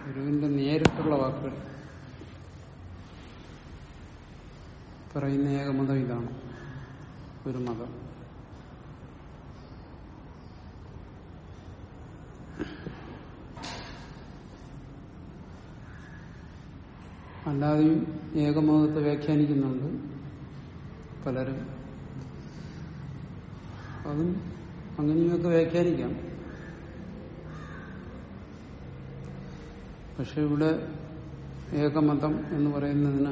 ഗുരുവിന്റെ നേരിട്ടുള്ള വാക്കുകൾ പറയുന്ന ഏകമതം ഇതാണ് ഒരു മതം അല്ലാതെയും ഏകമതത്തെ വ്യാഖ്യാനിക്കുന്നുണ്ട് പലരും അതും അങ്ങനെയൊക്കെ വ്യാഖ്യാനിക്കാം പക്ഷെ ഇവിടെ ഏകമതം എന്ന് പറയുന്നതിന്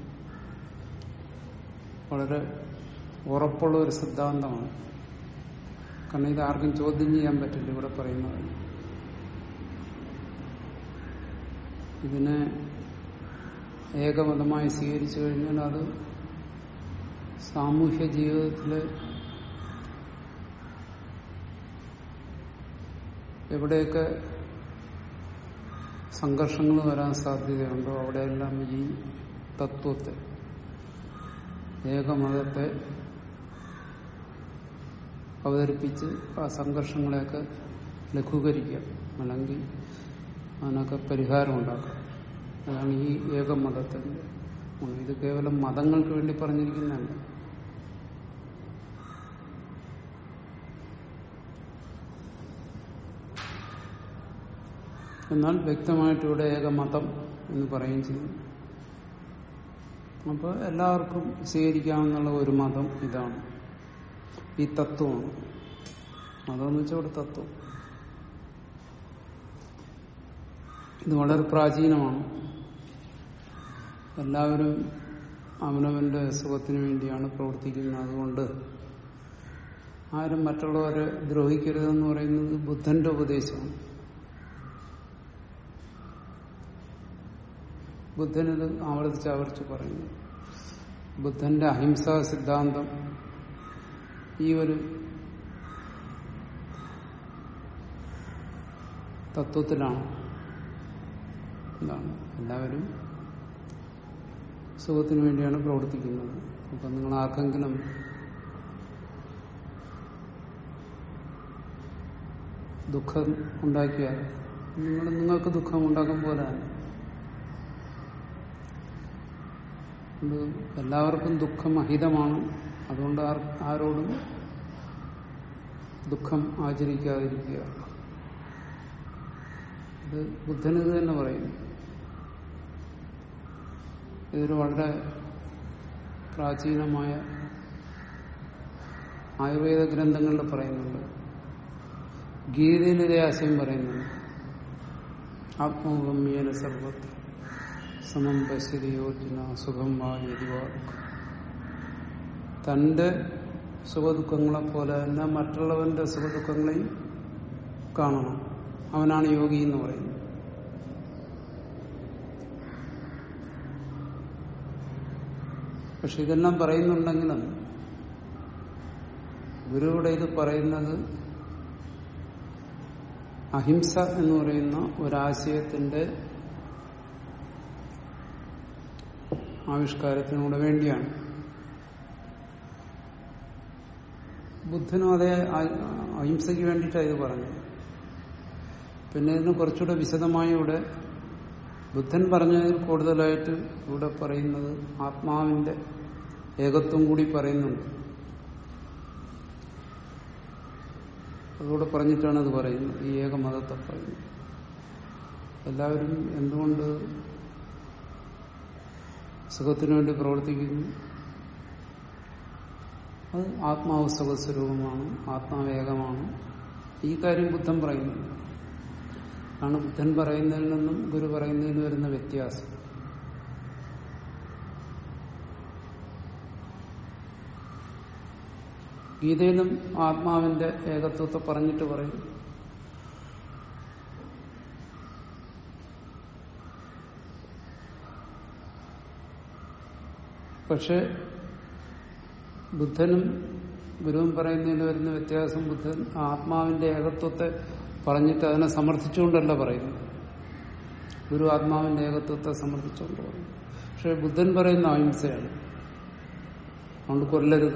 വളരെ ഉറപ്പുള്ള ഒരു സിദ്ധാന്തമാണ് കാരണം ഇത് ആർക്കും ചോദ്യം ചെയ്യാൻ പറ്റില്ല ഇവിടെ പറയുന്നത് ഇതിനെ ഏകമതമായി സ്വീകരിച്ചു കഴിഞ്ഞാൽ അത് സാമൂഹ്യ ജീവിതത്തില് എവിടെയൊക്കെ സംഘർഷങ്ങൾ വരാൻ സാധ്യതയുണ്ടോ അവിടെയെല്ലാം ഈ തത്വത്തെ ഏകമതത്തെ അവതരിപ്പിച്ച് ആ സംഘർഷങ്ങളെയൊക്കെ ലഘൂകരിക്കാം അല്ലെങ്കിൽ അതിനൊക്കെ പരിഹാരം ഉണ്ടാക്കാം അതാണ് ഈ ഏകമതത്തിന്റെ ഗുണം. ഇത് കേവലം മതങ്ങൾക്ക് വേണ്ടി പറഞ്ഞിരിക്കുന്നതല്ല എന്നാൽ വ്യക്തമായിട്ട് ഇവിടെ ഏകമതം എന്ന് പറയുകയും ചെയ്യും അപ്പോൾ എല്ലാവർക്കും സ്വീകരിക്കാവുന്ന ഒരു മതം ഇതാണ് ഈ തത്വമാണ് മതമെന്ന് വെച്ചാൽ ഇവിടെ തത്വം ഇത് വളരെ പ്രാചീനമാണ് എല്ലാവരും അവനവന്റെ സുഖത്തിന് വേണ്ടിയാണ് പ്രവർത്തിക്കുന്നത് അതുകൊണ്ട് ആരും മറ്റുള്ളവരെ ദ്രോഹിക്കരുതെന്ന് പറയുന്നത് ബുദ്ധന്റെ ഉപദേശമാണ് ബുദ്ധനിത് ആവർത്തിച്ച് ആവർത്തിച്ച് പറയുന്നു ബുദ്ധന്റെ അഹിംസാ സിദ്ധാന്തം ഈ ഒരു തത്വത്തിലാണ് എന്താണ് എല്ലാവരും സുഖത്തിന് വേണ്ടിയാണ് പ്രവർത്തിക്കുന്നത് അപ്പൊ നിങ്ങൾ ആർക്കെങ്കിലും ദുഃഖം ഉണ്ടാക്കിയാൽ നിങ്ങൾ നിങ്ങൾക്ക് ദുഃഖം ഉണ്ടാക്കും പോലെയാണ് അത് എല്ലാവർക്കും ദുഃഖം അഹിതമാണ് അതുകൊണ്ട് ആർ ആരോടും ദുഃഖം ആചരിക്കാതിരിക്കുക ഇത് ബുദ്ധനിത് തന്നെ പറയുന്നു ഇതൊരു വളരെ പ്രാചീനമായ ആയുർവേദ ഗ്രന്ഥങ്ങളിൽ പറയുന്നുണ്ട് ഗീതയിൽ ഇതേ ആശയം പറയുന്നുണ്ട് ആത്മഗമ്യേന സർവത്ര സമം പശ്യതി യോജന സുഖം വാ യതിവാ തന്റെ സുഖദുഃഖങ്ങളെ പോലെ തന്നെ മറ്റുള്ളവന്റെ സുഖദുഃഖങ്ങളെയും കാണണം അവനാണ് യോഗി എന്ന് പറയുന്നത് പക്ഷെ ഇതെല്ലാം പറയുന്നുണ്ടെങ്കിലും ഗുരുവിടെ ഇത് പറയുന്നത് അഹിംസ എന്ന് പറയുന്ന ഒരാശയത്തിന്റെ ആവിഷ്കാരത്തിനൂടെ വേണ്ടിയാണ് ബുദ്ധനും അതേ ആ- അഹിംസയ്ക്ക് വേണ്ടിയിട്ടാണ് ഇത് പറഞ്ഞത് പിന്നെ ഇതിന് കുറച്ചുകൂടെ വിശദമായി ഇവിടെ ബുദ്ധൻ പറഞ്ഞതിൽ കൂടുതലായിട്ട് ഇവിടെ പറയുന്നത് ആത്മാവിന്റെ ഏകത്വം കൂടി പറയുന്നുണ്ട് അതുകൂടെ പറഞ്ഞിട്ടാണ് അത് പറയുന്നത് ഈ ഏകമതത്തെ പറയുന്നത് എല്ലാവരും എന്തുകൊണ്ട് സുഖത്തിനു വേണ്ടി പ്രവർത്തിക്കുന്നു അത് ആത്മാവ് സുഖസ്വരൂപമാണ് ആത്മാവ് ഏകമാണ് ഈ കാര്യം ബുദ്ധൻ പറയുന്നു ആണ് ബുദ്ധൻ പറയുന്നതിൽ നിന്നും ഗുരു പറയുന്നതിൽ വരുന്ന വ്യത്യാസം ഗീതയിലും ആത്മാവിന്റെ ഏകത്വത്തെ പറഞ്ഞിട്ട് പറയും പക്ഷെ ബുദ്ധനും ഗുരുവും പറയുന്നതിൽ വരുന്ന വ്യത്യാസം ബുദ്ധൻ ആത്മാവിന്റെ ഏകത്വത്തെ പറഞ്ഞിട്ട് അതിനെ സമർത്ഥിച്ചുകൊണ്ടല്ല പറയുന്നത് ഗുരു ആത്മാവിന്റെ ഏകത്വത്തെ സമർത്ഥിച്ചുകൊണ്ട് പറയും പക്ഷെ ബുദ്ധൻ പറയുന്ന അഹിംസയാണ് അതുകൊണ്ട് കൊല്ലരുത്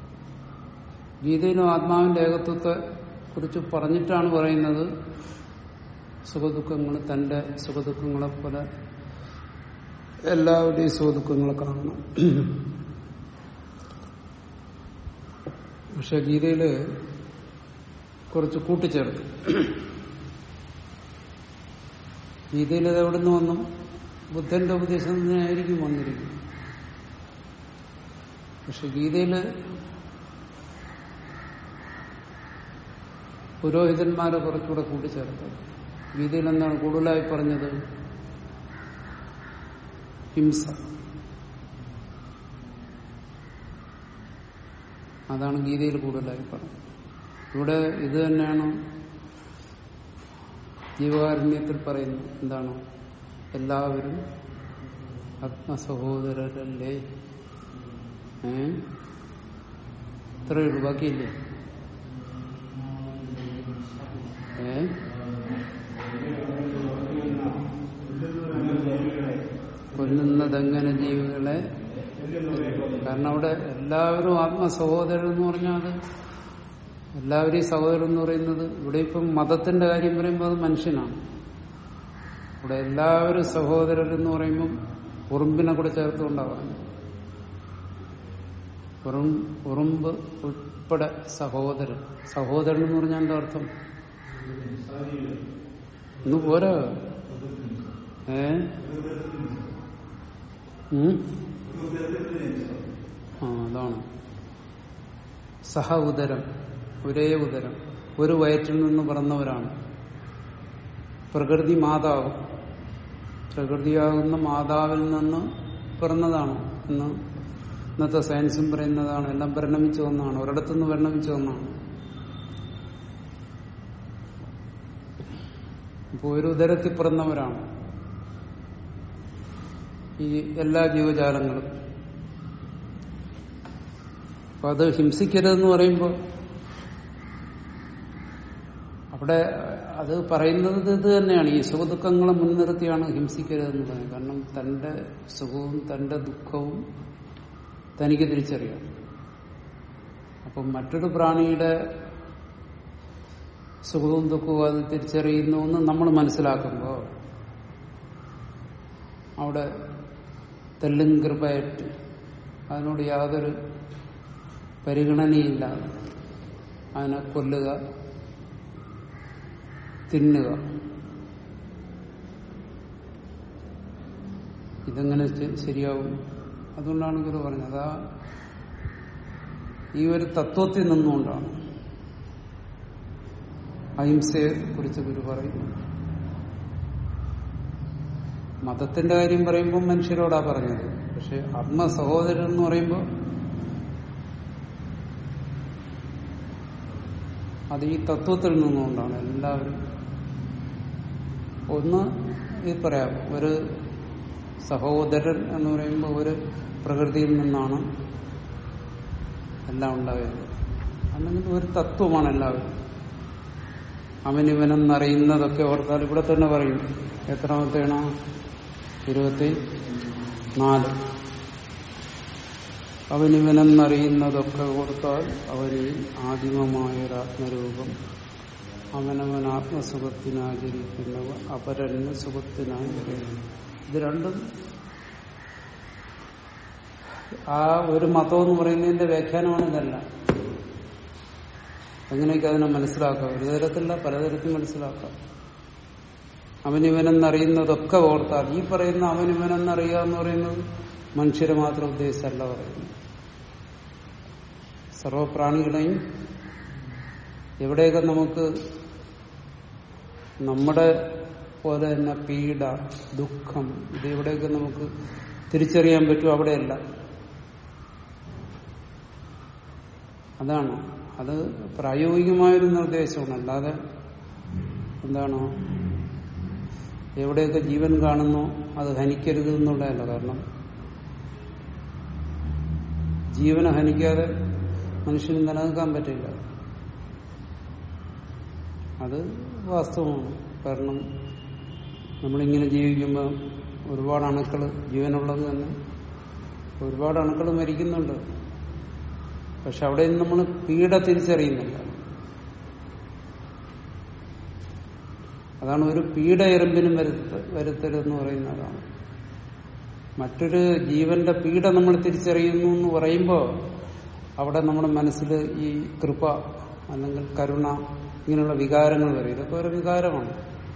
ഗീതയിലും ആത്മാവിന്റെ ഏകത്വത്തെ കുറിച്ച് പറഞ്ഞിട്ടാണ് പറയുന്നത് സുഖദുഃഖങ്ങൾ തന്റെ സുഖദുഃഖങ്ങളെ പോലെ എല്ലാവരുടെയും സുഖദുഃഖങ്ങളെ കാണണം പക്ഷെ ഗീതയില് കുറച്ച് കൂട്ടിച്ചേർത്തു ഗീതയിൽ ഇത് എവിടെ നിന്ന് വന്നു ബുദ്ധന്റെ ഉപദേശം തന്നെയായിരിക്കും വന്നിരിക്കുന്നത് പക്ഷെ ഗീതയില് പുരോഹിതന്മാരെ കുറച്ചുകൂടെ കൂട്ടിച്ചേർത്തത് ഗീതയിൽ എന്താണ് കൂടുതലായി പറഞ്ഞത് ഹിംസ അതാണ് ഗീതയിൽ കൂടുതലായി പറഞ്ഞത് ഇവിടെ ഇത് തന്നെയാണ് ജീവകാരുണ്യത്തിൽ പറയുന്നത് എന്താണ് എല്ലാവരും ആത്മസഹോദരരല്ലേ ഏ ഇത്രയേ ഉള്ളൂ ബാക്കിയില്ലേ ഏ കൊല്ലുന്നതെങ്ങനെ ജീവികളെ കാരണം അവിടെ എല്ലാവരും ആത്മസഹോദരൻ എന്ന് പറഞ്ഞാൽ അത് എല്ലാവരെയും സഹോദരൻ എന്ന് പറയുന്നത് ഇവിടെ ഇപ്പം മതത്തിന്റെ കാര്യം പറയുമ്പോൾ അത് മനുഷ്യനാണ് ഇവിടെ എല്ലാവരും സഹോദരൻ എന്ന് പറയുമ്പം ഉറുമ്പിനെ കൂടെ ചേർത്തുകൊണ്ടാവാം ഉറും ഉറുമ്പ് ഉൾപ്പെടെ സഹോദരൻ സഹോദരൻ എന്ന് പറഞ്ഞാൽ എന്താ അർത്ഥം ഒന്ന് പോരാ ഏ ഉം? ആ അതാണ് സഹ ഉദരം ഒരേ ഉദരം ഒരു വയറ്റിൽ നിന്ന് പിറന്നവരാണ് പ്രകൃതി മാതാവ് പ്രകൃതിയാകുന്ന മാതാവിൽ നിന്ന് പിറന്നതാണ് എന്ന് ഇന്നത്തെ സയൻസും പറയുന്നതാണ് എല്ലാം പരിണമിച്ചു വന്നതാണ് ഒരിടത്തുനിന്ന് പരിണമിച്ചു വന്നതാണ് ഇപ്പോൾ ഒരു ഉദരത്തിൽ പിറന്നവരാണ് ഈ എല്ലാ ജീവജാലങ്ങളും അപ്പൊ അത് ഹിംസിക്കരുതെന്ന് പറയുമ്പോൾ അവിടെ അത് പറയുന്നത് ഇത് തന്നെയാണ് ഈ സുഖദുഃഖങ്ങളെ മുൻനിർത്തിയാണ് ഹിംസിക്കരുതെന്ന് പറയുന്നത് കാരണം തന്റെ സുഖവും തന്റെ ദുഃഖവും തനിക്ക് തിരിച്ചറിയാം അപ്പം മറ്റൊരു പ്രാണിയുടെ സുഖവും ദുഃഖവും അത് തിരിച്ചറിയുന്നു എന്ന് നമ്മൾ മനസ്സിലാക്കുമ്പോൾ അവിടെ തെല്ലും കൃപയായിട്ട് അതിനോട് യാതൊരു പരിഗണനയില്ലാതെ അതിനെ കൊല്ലുക തിന്നുക ഇതെങ്ങനെ ശ- ശരിയാവും അതുകൊണ്ടാണ് ഗുരു പറഞ്ഞത് അതാ ഈ ഒരു തത്വത്തിൽ നിന്നുകൊണ്ടാണ് അഹിംസയെ കുറിച്ച് ഗുരു പറയുന്നു മതത്തിന്റെ കാര്യം പറയുമ്പോൾ മനുഷ്യരോടാ പറഞ്ഞത് പക്ഷെ ആത്മ സഹോദരൻ എന്ന് പറയുമ്പോൾ അത് ഈ തത്വത്തിൽ നിന്നുകൊണ്ടാണ് എല്ലാവരും ഒന്ന് ഈ പറയാം ഒരു സഹോദരൻ എന്ന് പറയുമ്പോൾ ഒരു പ്രകൃതിയിൽ നിന്നാണ് എല്ലാം ഉണ്ടായത് അല്ലെങ്കിൽ ഒരു തത്വമാണ് എല്ലാവരും അവനിവനെന്നറിയുന്നതൊക്കെ ഓർത്താൽ ഇവിടെ തന്നെ പറയും എത്രാമത്തെയാണോ ഇരുപത്തി നാല് അവനിവനെന്നറിയുന്നതൊക്കെ ഓർത്താൽ അവനിൽ ആദിമമായൊരാത്മരൂപം അവനവൻ ആത്മസുഖത്തിനാചരിക്കുന്നവ അപരന് സുഖത്തിനായി പറയുന്നു ഇത് രണ്ടും ആ ഒരു മതം എന്ന് പറയുന്നതിന്റെ വ്യാഖ്യാനമാണ് ഇതെല്ലാം എങ്ങനെയൊക്കെ അതിനെ മനസ്സിലാക്കാം ഒരു തരത്തില്ല പലതരത്തിൽ മനസ്സിലാക്കാം അവനിവനെന്നറിയുന്നതൊക്കെ ഓർത്താൽ ഈ പറയുന്ന അവനിവനെന്നറിയുക എന്ന് പറയുന്നത് മനുഷ്യരെ മാത്രം ഉദ്ദേശിച്ചല്ല പറയുന്നത് സർവപ്രാണികളെയും എവിടെയൊക്കെ നമുക്ക് നമ്മുടെ പോലെ തന്നെ പീഡ ദുഃഖം ഇത് എവിടെയൊക്കെ നമുക്ക് തിരിച്ചറിയാൻ പറ്റും അവിടെയല്ല അതാണ് അത് പ്രായോഗികമായൊരു നിർദ്ദേശമാണ് അല്ലാതെ എന്താണ് എവിടെയൊക്കെ ജീവൻ കാണുന്നോ അത് ഹനിക്കരുത് എന്നുള്ളതല്ല കാരണം ജീവനെ ഹനിക്കാതെ മനുഷ്യന് നിലനിൽക്കാൻ പറ്റില്ല അത് വാസ്തവമാണ് കാരണം നമ്മളിങ്ങനെ ജീവിക്കുമ്പോൾ ഒരുപാട് അണുക്കൾ ജീവനുള്ളത് തന്നെ ഒരുപാട് അണുക്കൾ മരിക്കുന്നുണ്ട് പക്ഷെ അവിടെ നിന്ന് നമ്മൾ പീഡ തിരിച്ചറിയുന്നില്ല അതാണ് ഒരു പീഡ എറുമ്പിനും വരുത്ത വരുത്തരുതെന്ന് പറയുന്നതാണ് മറ്റൊരു ജീവന്റെ പീഡ നമ്മൾ തിരിച്ചറിയുന്നു എന്ന് പറയുമ്പോൾ അവിടെ നമ്മുടെ മനസ്സിൽ ഈ കൃപ അല്ലെങ്കിൽ കരുണ ഇങ്ങനെയുള്ള വികാരങ്ങൾ വരും ഇതൊക്കെ ഒരു വികാരമാണ്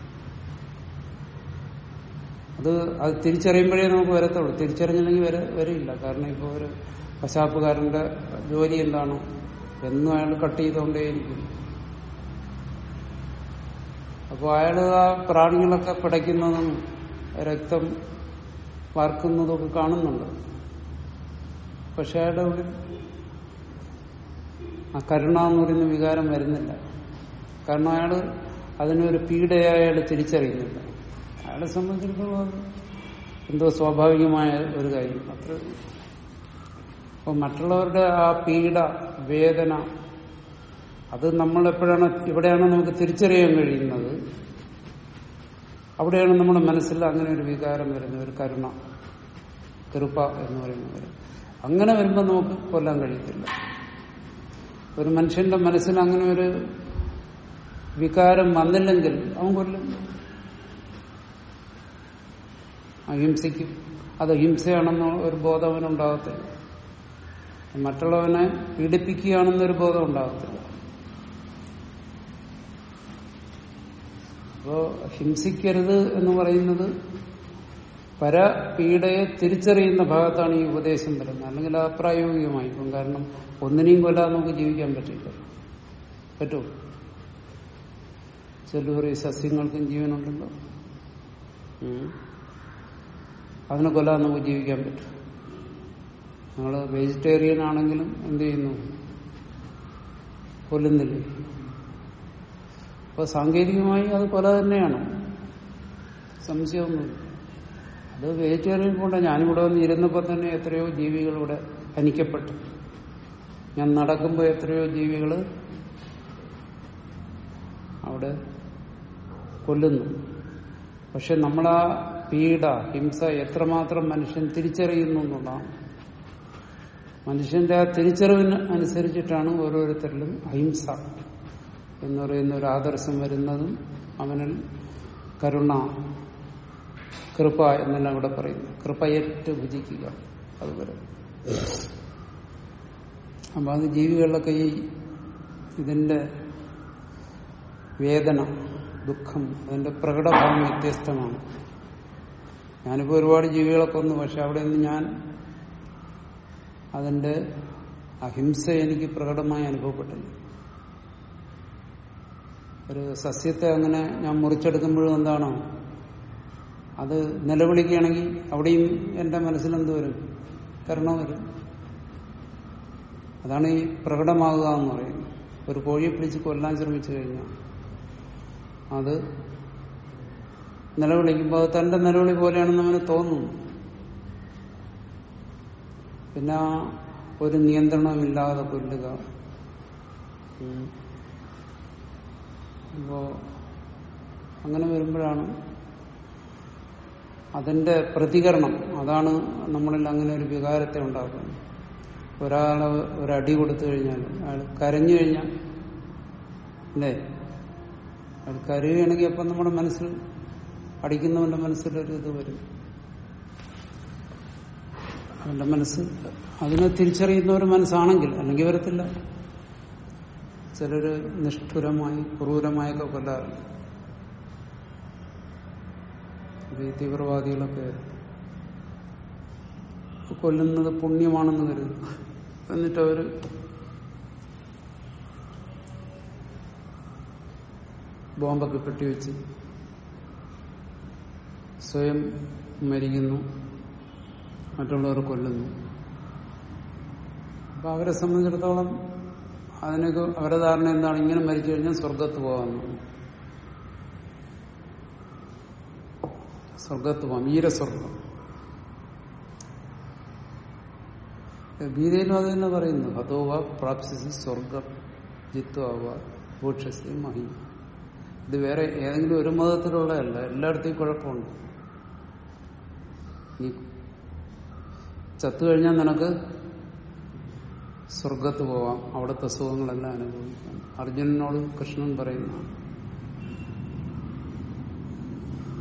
അത് അത് തിരിച്ചറിയുമ്പോഴേ നമുക്ക് വരത്തുള്ളൂ തിരിച്ചറിഞ്ഞില്ലെങ്കിൽ വര വരില്ല കാരണം ഇപ്പോൾ ഒരു കശാപ്പുകാരന്റെ ജോലി എന്താണ് എന്നും അയാൾ കട്ട് ചെയ്തുകൊണ്ടേയിരിക്കും അപ്പോൾ അയാൾ ആ പ്രാണികളൊക്കെ പിടയ്ക്കുന്നതും രക്തം വാർക്കുന്നതൊക്കെ കാണുന്നുണ്ട് പക്ഷെ അയാളുടെ ഉള്ളിൽ ആ കരുണ എന്ന് പറയുന്ന വികാരം വരുന്നില്ല കാരണം അയാൾ അതിനൊരു പീഡയായി അയാൾ തിരിച്ചറിയുന്നില്ല അയാളെ സംബന്ധിച്ചിടത്തോളം അത് എന്തോ സ്വാഭാവികമായ ഒരു കാര്യം അത്ര അപ്പോൾ മറ്റുള്ളവരുടെ ആ പീഡ വേദന അത് നമ്മൾ എപ്പോഴാണ് ഇവിടെയാണ് നമുക്ക് തിരിച്ചറിയാൻ കഴിയുന്നത് അവിടെയാണ് നമ്മുടെ മനസ്സിൽ അങ്ങനെ ഒരു വികാരം വരുന്നത് ഒരു കരുണ കൃപ എന്ന് പറയുന്നത് അങ്ങനെ വരുമ്പോൾ നമുക്ക് കൊല്ലാൻ കഴിയത്തില്ല ഒരു മനുഷ്യന്റെ മനസ്സിൽ അങ്ങനെ ഒരു വികാരം വന്നില്ലെങ്കിൽ അവൻ കൊല്ലും അഹിംസയ്ക്കും അത് ഹിംസയാണെന്ന് ഒരു ബോധം അവനുണ്ടാകത്തില്ല മറ്റുള്ളവനെ പീഡിപ്പിക്കുകയാണെന്നൊരു ബോധം ഉണ്ടാകത്തില്ല അപ്പോ ഹിംസിക്കരുത് എന്ന് പറയുന്നത് പരപീഡയെ തിരിച്ചറിയുന്ന ഭാഗത്താണ് ഈ ഉപദേശം വരുന്നത് അല്ലെങ്കിൽ അപ്രായോഗികമായിപ്പം കാരണം ഒന്നിനെയും കൊല്ലാതെ നമുക്ക് ജീവിക്കാൻ പറ്റില്ല പറ്റുമോ ചിലർ ഈ സസ്യങ്ങൾക്കും ജീവനുണ്ടല്ലോ ഉം. അതിനെ കൊല്ലാതെ നമുക്ക് ജീവിക്കാൻ പറ്റും നമ്മൾ വെജിറ്റേറിയൻ ആണെങ്കിലും എന്ത് ചെയ്യുന്നു കൊല്ലുന്നില്ലേ അപ്പൊ സാങ്കേതികമായി അത് കൊല തന്നെയാണ് സംശയമൊന്നുമില്ല അത് വെജിറ്റേറിയൻ കൊണ്ട് ഞാനിവിടെ വന്ന് ഇരുന്നപ്പോൾ തന്നെ എത്രയോ ജീവികൾ ഇവിടെ ഹനിക്കപ്പെട്ടു ഞാൻ നടക്കുമ്പോൾ എത്രയോ ജീവികൾ അവിടെ കൊല്ലുന്നു പക്ഷെ നമ്മളാ പീഡ ഹിംസ എത്രമാത്രം മനുഷ്യൻ തിരിച്ചറിയുന്നു എന്നുള്ളതാണ് മനുഷ്യന്റെ ആ തിരിച്ചറിവിന് അനുസരിച്ചിട്ടാണ് ഓരോരുത്തരിലും അഹിംസ എന്ന് പറയുന്ന ഒരു ആദർശം വരുന്നതും അവനിൽ കരുണ കൃപ എന്നെല്ലാം ഇവിടെ പറയുന്നു കൃപയേറ്റ് ഭുജിക്കുക അതുപോലെ അപ്പൊ അത് ജീവികളിലൊക്കെ ഈ ഇതിന്റെ വേദന ദുഃഖം അതിന്റെ പ്രകടഭാവം വ്യത്യസ്തമാണ് ഞാനിപ്പോ ഒരുപാട് ജീവികളെ കൊന്നു പക്ഷെ അവിടെ നിന്ന് ഞാൻ അതിന്റെ അഹിംസ എനിക്ക് പ്രകടമായി അനുഭവപ്പെട്ടില്ല ഒരു സസ്യത്തെ അങ്ങനെ ഞാൻ മുറിച്ചെടുക്കുമ്പോഴും എന്താണോ അത് നിലവിളിക്കുകയാണെങ്കിൽ അവിടെയും എന്റെ മനസ്സിൽ എന്ത് വരും കരുണ വരും അതാണ് ഈ പ്രകടമാകുക എന്ന് പറയുന്നത് ഒരു കോഴിയെ പിടിച്ച് കൊല്ലാൻ ശ്രമിച്ചു കഴിഞ്ഞാൽ അത് നിലവിളിക്കുമ്പോൾ അത് തന്റെ നിലവിളി പോലെയാണെന്ന് അവന് തോന്നുന്നു പിന്നെ ആ ഒരു നിയന്ത്രണമില്ലാതെ കൊല്ലുക ഉം. അപ്പോ അങ്ങനെ വരുമ്പോഴാണ് അതിന്റെ പ്രതികരണം അതാണ് നമ്മളിൽ അങ്ങനെ ഒരു വികാരത്തെ ഉണ്ടാക്കുന്നത് ഒരാളെ ഒരടി കൊടുത്തു കഴിഞ്ഞാൽ അയാൾ കരഞ്ഞു കഴിഞ്ഞാൽ അല്ലേ അയാൾ കരയുകയാണെങ്കിൽ അപ്പം നമ്മുടെ മനസ്സിൽ അടിക്കുന്നവന്റെ മനസ്സിലൊരു ഇത് വരും അവന്റെ മനസ്സ് അതിനെ തിരിച്ചറിയുന്ന ഒരു മനസ്സാണെങ്കിൽ അല്ലെങ്കിൽ വരത്തില്ല ചിലര് നിഷ്ഠുരമായി ക്രൂരമായൊക്കെ കൊല്ലാറുണ്ട് ഇത് ഈ തീവ്രവാദികളൊക്കെ കൊല്ലുന്നത് പുണ്യമാണെന്ന് കരുതും എന്നിട്ട് അവര് ബോംബൊക്കെ പെട്ടിവെച്ച് സ്വയം മരിക്കുന്നു മറ്റുള്ളവർ കൊല്ലുന്നു അപ്പൊ അവരെ സംബന്ധിച്ചിടത്തോളം അതിനൊക്കെ അവരുടെ ധാരണ എന്താണ് ഇങ്ങനെ മരിച്ചു കഴിഞ്ഞാൽ സ്വർഗത്ത് പോകാമെന്നാണ് സ്വർഗത്ത് പോകാം വീരസ്വർഗം ഗീതയിലും അത് തന്നെ പറയുന്നു ഹതോവ പ്രാപ്സിസി സ്വർഗം ജിത്വാവ ഭൂക്ഷസി മഹി ഇത് വേറെ ഏതെങ്കിലും ഒരു മതത്തിലുള്ളതല്ല എല്ലായിടത്തും കുഴപ്പമുണ്ട് നീ ചത്തു കഴിഞ്ഞാൽ നിനക്ക് സ്വർഗത്ത് പോവാം അവിടുത്തെ സുഖങ്ങളെല്ലാം അനുഭവിക്കാം അർജുനനോട് കൃഷ്ണൻ പറയുന്നതാണ്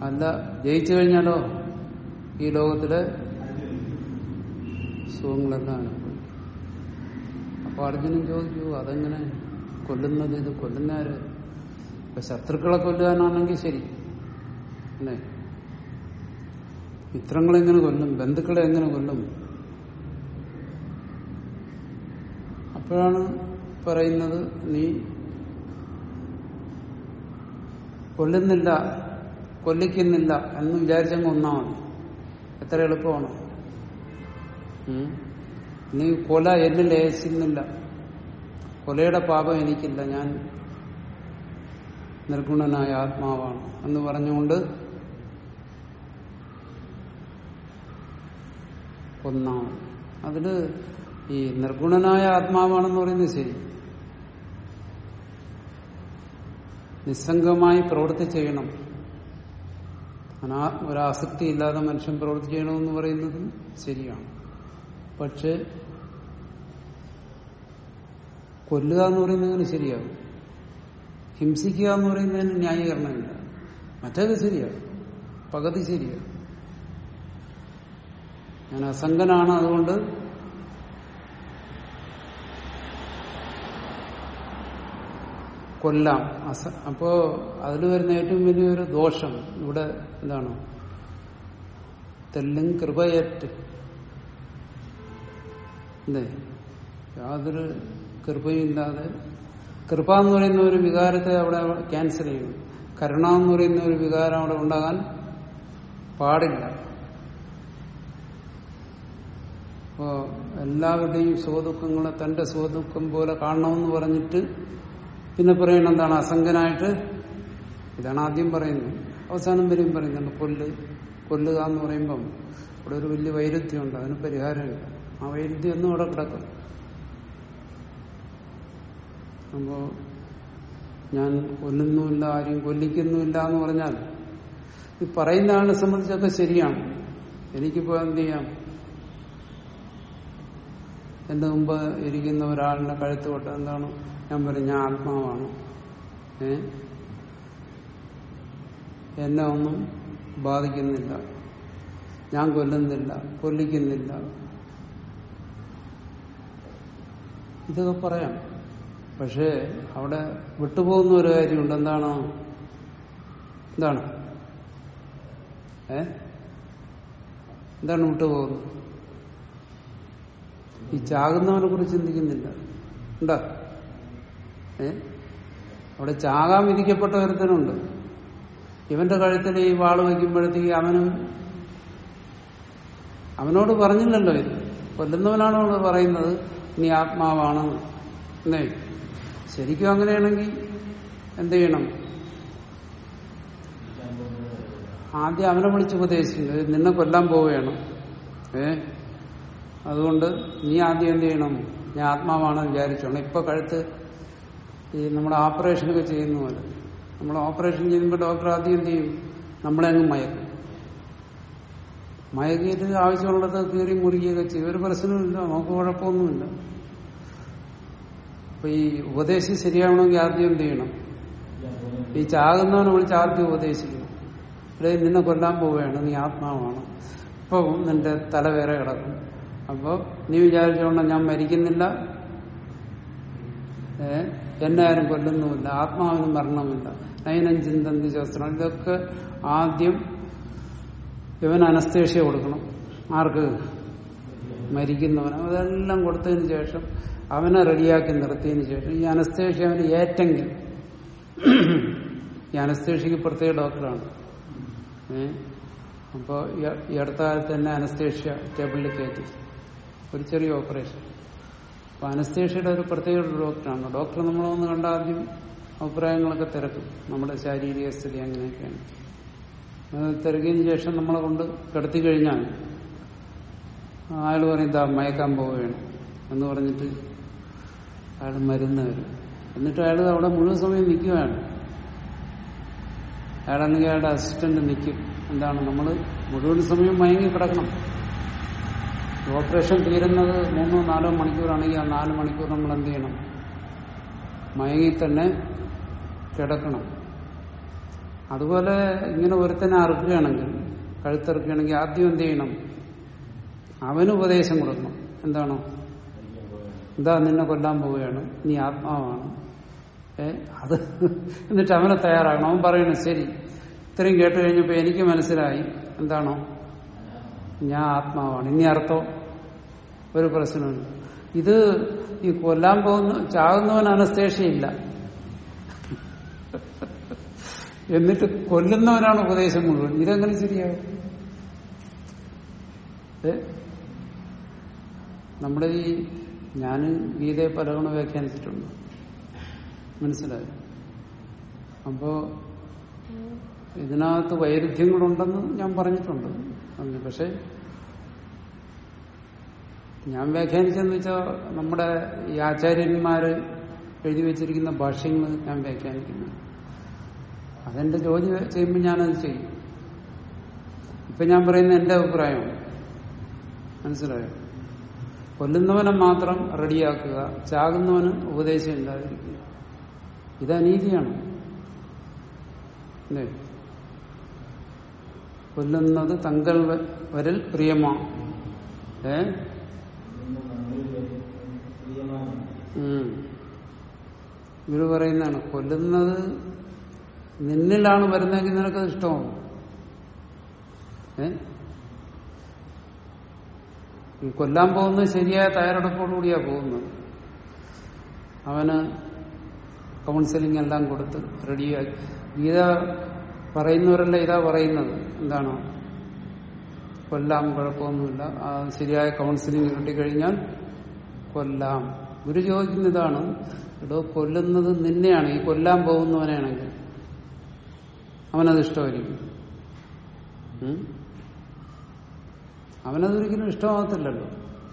അല്ല ജയിച്ചു കഴിഞ്ഞാലോ ഈ ലോകത്തിലെ സുഖങ്ങളെല്ലാം അനുഭവിക്കും അപ്പൊ അർജുനൻ ചോദിച്ചു അതെങ്ങനെ കൊല്ലുന്നത് ഇത് കൊല്ലുന്നവര് ഇപ്പൊ ശത്രുക്കളെ കൊല്ലാനാണെങ്കിൽ ശരി അല്ലേ മിത്രങ്ങളെ എങ്ങനെ കൊല്ലും ബന്ധുക്കളെ എങ്ങനെ കൊല്ലും അപ്പോഴാണ് പറയുന്നത് നീ കൊല്ലുന്നില്ല കൊല്ലിക്കുന്നില്ല എന്ന് വിചാരിച്ചങ്ങ് ഒന്നാ മതി എത്ര എളുപ്പമാണ് ഉം. നീ കൊല എന്നിൽ ലേശിക്കുന്നില്ല കൊലയുടെ പാപം എനിക്കില്ല ഞാൻ നിർഗുണനായ ആത്മാവാണ് എന്ന് പറഞ്ഞുകൊണ്ട് ഒന്നാമത് അതില് ഈ നിർഗുണനായ ആത്മാവാണെന്ന് പറയുന്നത് ശരി നിസ്സംഗമായി പ്രവൃത്തി ചെയ്യണം അനാ ഒരാസക്തി ഇല്ലാതെ മനുഷ്യൻ പ്രവൃത്തി ചെയ്യണമെന്ന് പറയുന്നത് ശരിയാണ് പക്ഷെ കൊല്ലുക എന്ന് പറയുന്നതിന് ശരിയാകും ഹിംസിക്കുക എന്ന് പറയുന്നതിന് ന്യായീകരണമില്ല മറ്റേത് ശരിയാണ് പകുതി ശരിയാണ് ഞാൻ അസംഗനാണ് അതുകൊണ്ട് കൊല്ലാം അസ അപ്പോ അതിൽ വരുന്ന ഏറ്റവും വലിയൊരു ദോഷം ഇവിടെ എന്താണ് തെല്ലും കൃപയറ്റ് അല്ലേ യാതൊരു കൃപയും ഇല്ലാതെ കൃപ എന്ന് പറയുന്ന ഒരു വികാരത്തെ അവിടെ ക്യാൻസൽ ചെയ്യും കരുണ എന്ന് പറയുന്ന ഒരു വികാരം അവിടെ ഉണ്ടാകാൻ പാടില്ല അപ്പോ എല്ലാവരുടെയും സുഖദുഃഖങ്ങളെ തന്റെ സുഖദുഃഖം പോലെ കാണണമെന്ന് പറഞ്ഞിട്ട് പിന്നെ പറയണം എന്താണ് അസംഗനായിട്ട് ഇതാണ് ആദ്യം പറയുന്നത് അവസാനം വരെയും പറയുന്നുണ്ട് കൊല്ല് കൊല്ലുക എന്ന് പറയുമ്പം ഇവിടെ ഒരു വലിയ വൈരുദ്ധ്യമുണ്ട് അതിന് പരിഹാരമില്ല ആ വൈരുദ്ധ്യം ഒന്നും അവിടെ കിടക്കും അപ്പോ ഞാൻ കൊല്ലുന്നുമില്ല ആരെയും കൊല്ലിക്കുന്നുമില്ല എന്ന് പറഞ്ഞാൽ ഈ പറയുന്ന ആളിനെ സംബന്ധിച്ചൊക്കെ ശരിയാണ് എനിക്കിപ്പോ എന്ത് ചെയ്യാം എന്റെ മുമ്പ് ഇരിക്കുന്ന ഒരാളിന്റെ കഴുത്ത് തൊട്ട് എന്താണ് ഞാൻ പറയും ഞാൻ ആത്മാവാണ് ഏ എന്നെ ഒന്നും ബാധിക്കുന്നില്ല ഞാൻ കൊല്ലുന്നില്ല കൊല്ലിക്കുന്നില്ല ഇതൊക്കെ പറയാം പക്ഷേ അവിടെ വിട്ടുപോകുന്ന ഒരു കാര്യമുണ്ട് എന്താണ് എന്താണ് ഏ എന്താണ് വിട്ടുപോകുന്നത് ഈ ചാകുന്നവനെ കുറിച്ച് ചിന്തിക്കുന്നില്ല ഉണ്ടോ ഏ അവിടെ ചാകാൻ വിധിക്കപ്പെട്ട ഒരുത്തനുണ്ട് ഇവന്റെ കഴുത്തിൽ ഈ വാള് വയ്ക്കുമ്പോഴത്തേക്ക് അവനും അവനോട് പറഞ്ഞില്ലല്ലോ ഇത് കൊല്ലുന്നവനാണ് അവിടെ പറയുന്നത് നീ ആത്മാവാണ് എന്നേ ശരിക്കും അങ്ങനെയാണെങ്കിൽ എന്ത് ചെയ്യണം ആദ്യം അവനെ വിളിച്ച് ഉപദേശിക്കുന്നത് നിന്നെ കൊല്ലാൻ പോവുകയാണ് ഏ അതുകൊണ്ട് നീ ആദ്യം എന്ത് ചെയ്യണം ഞാൻ ആത്മാവാണെന്ന് വിചാരിച്ചോണം ഇപ്പൊ കഴുത്ത് ഈ നമ്മുടെ ഓപ്പറേഷനൊക്കെ ചെയ്യുന്ന പോലെ നമ്മൾ ഓപ്പറേഷൻ ചെയ്യുമ്പോൾ ഡോക്ടർ ആദ്യം എന്ത് ചെയ്യും നമ്മളെ അങ്ങ് മയക്കും മയക്കിയിട്ട് ആവശ്യമുള്ളത് കീറി മുറിക്കുകയൊക്കെ ചെയ്യും ഒരു പ്രശ്നമില്ല നമുക്ക് കുഴപ്പമൊന്നുമില്ല അപ്പൊ ഈ ഉപദേശം ശരിയാവണമെങ്കിൽ ആദ്യം എന്ത് ചെയ്യണം ഈ ചാകുന്നവനെ വിളിച്ച് ആദ്യം ഉപദേശിക്കണം ഇവിടെ നിന്നെ കൊല്ലാൻ പോവുകയാണ് നീ ആത്മാവാണ് ഇപ്പൊ നിന്റെ തല വേറെ കിടക്കും അപ്പോ നീ വിചാരിച്ചോണ്ട ഞാൻ മരിക്കുന്നില്ല ഏ എന്നെ ആരും കൊല്ലുന്നുമില്ല ആത്മാവിന് മരണമില്ല നയനം ചിന്തന്തി ശാസ്ത്രം ഇതൊക്കെ ആദ്യം ഇവൻ അനസ്തേഷ്യ കൊടുക്കണം ആർക്ക് മരിക്കുന്നവന് അതെല്ലാം കൊടുത്തതിന് ശേഷം അവനെ റെഡിയാക്കി നിർത്തിയതിന് ശേഷം ഈ അനസ്തേഷ്യ അവന് ഏറ്റെങ്കിൽ ഈ അനസ്തേഷ്യക്ക് പ്രത്യേക ഡോക്ടറാണ് ഏ അപ്പോൾ ഈ അടുത്ത കാലത്ത് തന്നെ അനസ്തേഷ്യ ടേബിളിൽ കയറ്റി ഒരു ചെറിയ ഓപ്പറേഷൻ അപ്പൊ അനസ്തേഷ്യയുടെ ഒരു പ്രത്യേക ഡോക്ടറാണ് ഡോക്ടർ നമ്മളൊന്ന് കണ്ട ആദ്യം അഭിപ്രായങ്ങളൊക്കെ തിരക്കും നമ്മുടെ ശാരീരിക സ്ഥിതി അങ്ങനെയൊക്കെയാണ് അത് തിരക്കിയതിന് ശേഷം നമ്മളെ കൊണ്ട് കിടത്തി കഴിഞ്ഞാൽ അയാൾ പറയും ഇതാ മയക്കാൻ പോവുകയാണ് എന്ന് പറഞ്ഞിട്ട് അയാൾ മരുന്ന് വരും എന്നിട്ട് അയാൾ അവിടെ മുഴുവൻ സമയം നിൽക്കുകയാണ് അയാളാണെങ്കിൽ അയാളുടെ അസിസ്റ്റന്റ് നിൽക്കും എന്താണ് നമ്മൾ മുഴുവൻ സമയം മയങ്ങി കിടക്കണം ഓപ്പറേഷൻ തീരുന്നത് മൂന്നോ നാലോ മണിക്കൂറാണെങ്കിൽ ആ നാല് മണിക്കൂർ നമ്മൾ എന്ത് ചെയ്യണം മയങ്ങി തന്നെ കിടക്കണം അതുപോലെ ഇങ്ങനെ ഒരുത്തനെ അറുക്കുകയാണെങ്കിൽ കഴുത്തറുക്കുകയാണെങ്കിൽ ആദ്യം എന്ത് ചെയ്യണം അവന് ഉപദേശം കൊടുക്കണം എന്താണോ എന്താ നിന്നെ കൊല്ലാൻ പോവുകയാണ് നീ ആത്മാവാണ് ഏ അത് എന്നിട്ട് അവനെ തയ്യാറാകണം അവൻ പറയണം ശരി ഇത്രയും കേട്ട് കഴിഞ്ഞപ്പോ എനിക്ക് മനസ്സിലായി എന്താണോ ഞാൻ ആത്മാവാണ് ഇനി അർത്ഥം ഒരു പ്രശ്നമുണ്ട് ഇത് ഈ കൊല്ലാൻ പോകുന്ന ചാകുന്നവൻ അനസ്തേഷയില്ല എന്നിട്ട് കൊല്ലുന്നവനാണ് ഉപദേശം മുഴുവൻ ഇതെങ്ങനെ ശരിയാവും ഏ നമ്മുടെ ഈ ഞാൻ ഗീതയെ പലതവണ വ്യാഖ്യാനിച്ചിട്ടുണ്ട് മനസ്സിലായി അപ്പോ ഇതിനകത്ത് വൈരുദ്ധ്യങ്ങളുണ്ടെന്ന് ഞാൻ പറഞ്ഞിട്ടുണ്ട് പറഞ്ഞു പക്ഷെ ഞാൻ വ്യാഖ്യാനിച്ചെന്ന് വെച്ചാൽ നമ്മുടെ ഈ ആചാര്യന്മാര് എഴുതി വെച്ചിരിക്കുന്ന ഭാഷ്യങ്ങൾ ഞാൻ വ്യാഖ്യാനിക്കുന്നു അതെന്റെ ജോലി ചെയ്യുമ്പോൾ ഞാനത് ചെയ്യും ഇപ്പൊ ഞാൻ പറയുന്ന എന്റെ അഭിപ്രായമാണ് മനസ്സിലായോ കൊല്ലുന്നവനെ മാത്രം റെഡിയാക്കുക ചാകുന്നവന് ഉപദേശം ഇല്ലാതിരിക്കുക ഇത് അനീതിയാണ് അല്ലേ കൊല്ലുന്നത് തങ്കൽ വ- വരൽ പ്രിയമാ ഏ ഉം. ഇവര് പറയുന്നതാണ് കൊല്ലുന്നത് നിന്നിലാണ് വരുന്നതെങ്കിൽ നിനക്കത് ഇഷ്ടമാവും ഏ ഈ കൊല്ലാൻ പോകുന്നത് ശരിയായ തയ്യാറെടുപ്പോടുകൂടിയാ പോകുന്നത് അവന് കൗൺസിലിംഗ് എല്ലാം കൊടുത്ത് റെഡിയാക്കി ഗീത പറയുന്നവരല്ല ഇതാ പറയുന്നത് എന്താണ് കൊല്ലാം കുഴപ്പമൊന്നുമില്ല ആ ശരിയായ കൗൺസിലിംഗ് കിട്ടിക്കഴിഞ്ഞാൽ കൊല്ലാം ഗുരു ചോദിക്കുന്ന ഇതാണ് എടോ കൊല്ലുന്നത് നിന്നെയാണ് ഈ കൊല്ലാൻ പോകുന്നവനാണെങ്കിൽ അവനത് ഇഷ്ടമായിരിക്കും ഉം? അവനതൊരിക്കലും ഇഷ്ടമാകത്തില്ലല്ലോ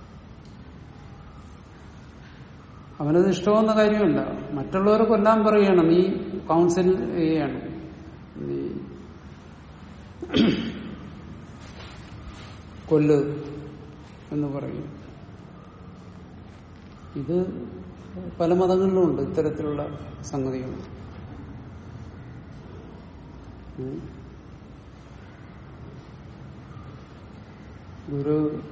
അവനത് ഇഷ്ടമാവുന്ന കാര്യമല്ല മറ്റുള്ളവരെ കൊല്ലാൻ പറയുകയാണ് നീ കൗൺസിൽ ചെയ്യണം നീ കൊല്ല് എന്ന് പറയും ഇത് പല മതങ്ങളിലും ഉണ്ട് ഇത്തരത്തിലുള്ള സംഗതികൾ ഉം. ഗുരു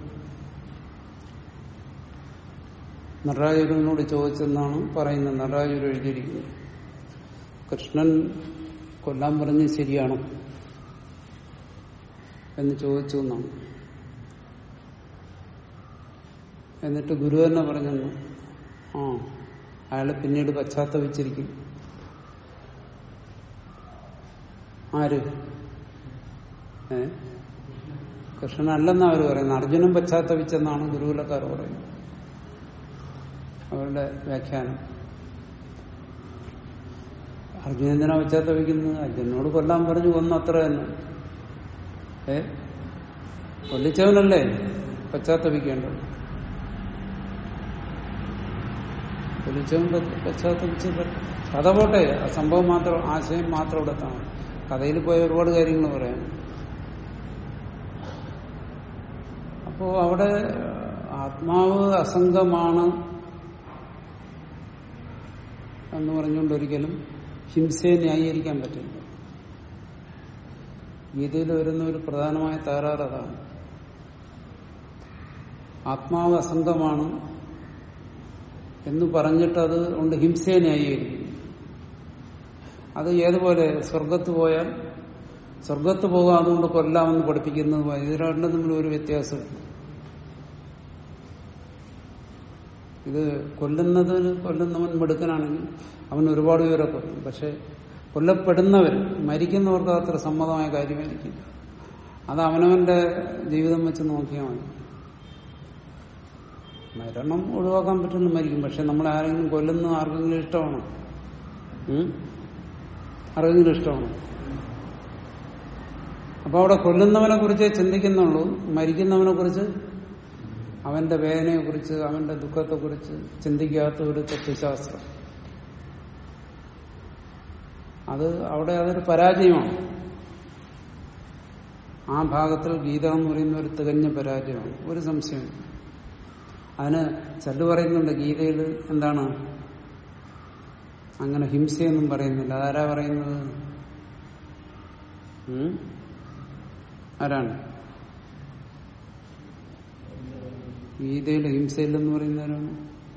നടരാജുരനോട് ചോദിച്ചെന്നാണ് പറയുന്നത് നടരാജുരു എഴുതിയിരിക്കുന്നത് കൃഷ്ണൻ കൊല്ലാൻ പറഞ്ഞ് ശരിയാണോ എന്ന് ചോദിച്ചു എന്നാണ് എന്നിട്ട് ഗുരു തന്നെ പറഞ്ഞു ആ അയാള് പിന്നീട് പശ്ചാത്തപിച്ചിരിക്കും ആര് ഏ കൃഷ്ണനല്ലെന്നാ അവർ പറയുന്നത് അർജുനൻ പശ്ചാത്തപിച്ചെന്നാണ് ഗുരുകുലക്കാർ പറയുന്നത് അവരുടെ വ്യാഖ്യാനം അർജുനൻ എന്തിനാ പശ്ചാത്തപിക്കുന്നത് അർജുനോട് കൊല്ലാൻ പറഞ്ഞു കൊന്നു അത്ര തന്നെ ഏ കൊല്ലിച്ചവനല്ലേ പശ്ചാത്തപിക്കേണ്ടത് കൊല്ലിച്ചവൻ പ- പശ്ചാത്തപിച്ച് പ- കഥ പോട്ടെ ആ സംഭവം മാത്രം ആശയം മാത്രം ഇവിടെ എത്തണം കഥയിൽ പോയ ഒരുപാട് കാര്യങ്ങൾ പറയാം അപ്പോ അവിടെ ആത്മാവ് അസംഗമാണ് എന്ന് പറഞ്ഞുകൊണ്ട് ഒരിക്കലും ഹിംസയെ ന്യായീകരിക്കാൻ പറ്റില്ല ഗീതയിൽ വരുന്ന ഒരു പ്രധാനമായ തകരാറ് അതാണ് ആത്മാവ് അസംഗമാണ് എന്ന് പറഞ്ഞിട്ട് അത് കൊണ്ട് ഹിംസയെ ന്യായീകരിക്കും അത് ഏതുപോലെ സ്വർഗത്ത് പോയാൽ സ്വർഗത്ത് പോകാൻ അതുകൊണ്ട് കൊല്ലാമെന്ന് പഠിപ്പിക്കുന്നതുമായി ഇത് രണ്ടും തമ്മിൽ ഒരു വ്യത്യാസമില്ല ഇത് കൊല്ലുന്നതിന് കൊല്ലുന്നവൻ മെടുക്കനാണെങ്കിൽ അവൻ ഒരുപാട് പേരെ കൊല്ലും പക്ഷെ കൊല്ലപ്പെടുന്നവർ മരിക്കുന്നവർക്ക് അത്ര സമ്മതമായ കാര്യമായിരിക്കില്ല അത് അവനവന്റെ ജീവിതം വെച്ച് നോക്കിയാൽ മതി മരണം ഒഴിവാക്കാൻ പറ്റുന്ന മരിക്കും പക്ഷെ നമ്മൾ ആരെങ്കിലും കൊല്ലുന്ന ആർക്കെങ്കിലും ഇഷ്ടമാണോ ഉം? ആർക്കെങ്കിലും ഇഷ്ടമാണോ അപ്പൊ അവിടെ കൊല്ലുന്നവനെ കുറിച്ച് ചിന്തിക്കുന്നുള്ളൂ മരിക്കുന്നവനെ കുറിച്ച് അവന്റെ വേദനയെ കുറിച്ച് അവന്റെ ദുഃഖത്തെ കുറിച്ച് ചിന്തിക്കാത്ത ഒരു തത്വശാസ്ത്രം അത് അവിടെ അതൊരു പരാജയമാണ് ആ ഭാഗത്തിൽ ഗീത എന്ന് പറയുന്ന ഒരു തികഞ്ഞ പരാജയമാണ് ഒരു സംശയം അതിന് ചെല്ലു പറയുന്നുണ്ട് ഗീതയിൽ എന്താണ് അങ്ങനെ ഹിംസയൊന്നും പറയുന്നില്ല അതാരാ പറയുന്നത് ഉം? ആരാണ് ഗീതയിൽ ഹിംസയില്ലെന്ന് പറയുന്നവരാണ്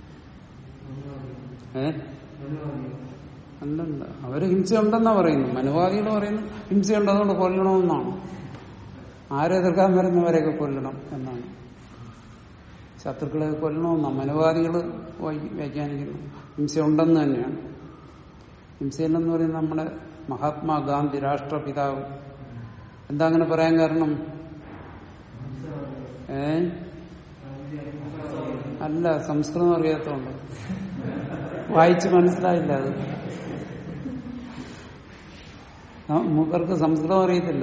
ഏ അല്ലല്ല അവര് ഹിംസയുണ്ടെന്നാ പറയുന്നു മനുവാദികൾ പറയുന്നു ഹിംസയുണ്ട് അതുകൊണ്ട് കൊല്ലണമെന്നാണ് ആരെ എതിർക്കാൻ വരുന്നവരെയൊക്കെ കൊല്ലണം എന്നാണ് ശത്രുക്കളെ കൊല്ലണമെന്നാണ് മനുവാദികൾ വ്യാഖ്യാനിക്കുന്നു ഹിംസയുണ്ടെന്ന് തന്നെയാണ് ഹിംസയില്ലെന്ന് പറയുന്നത് നമ്മുടെ മഹാത്മാഗാന്ധി രാഷ്ട്രപിതാവ് എന്താ അങ്ങനെ പറയാൻ കാരണം ഏ അല്ല സംസ്കൃതം അറിയാത്തോണ്ട് വായിച്ച് മനസ്സിലായില്ല അത് ആ, മൂപ്പർക്ക് സംസ്കൃതം അറിയത്തില്ല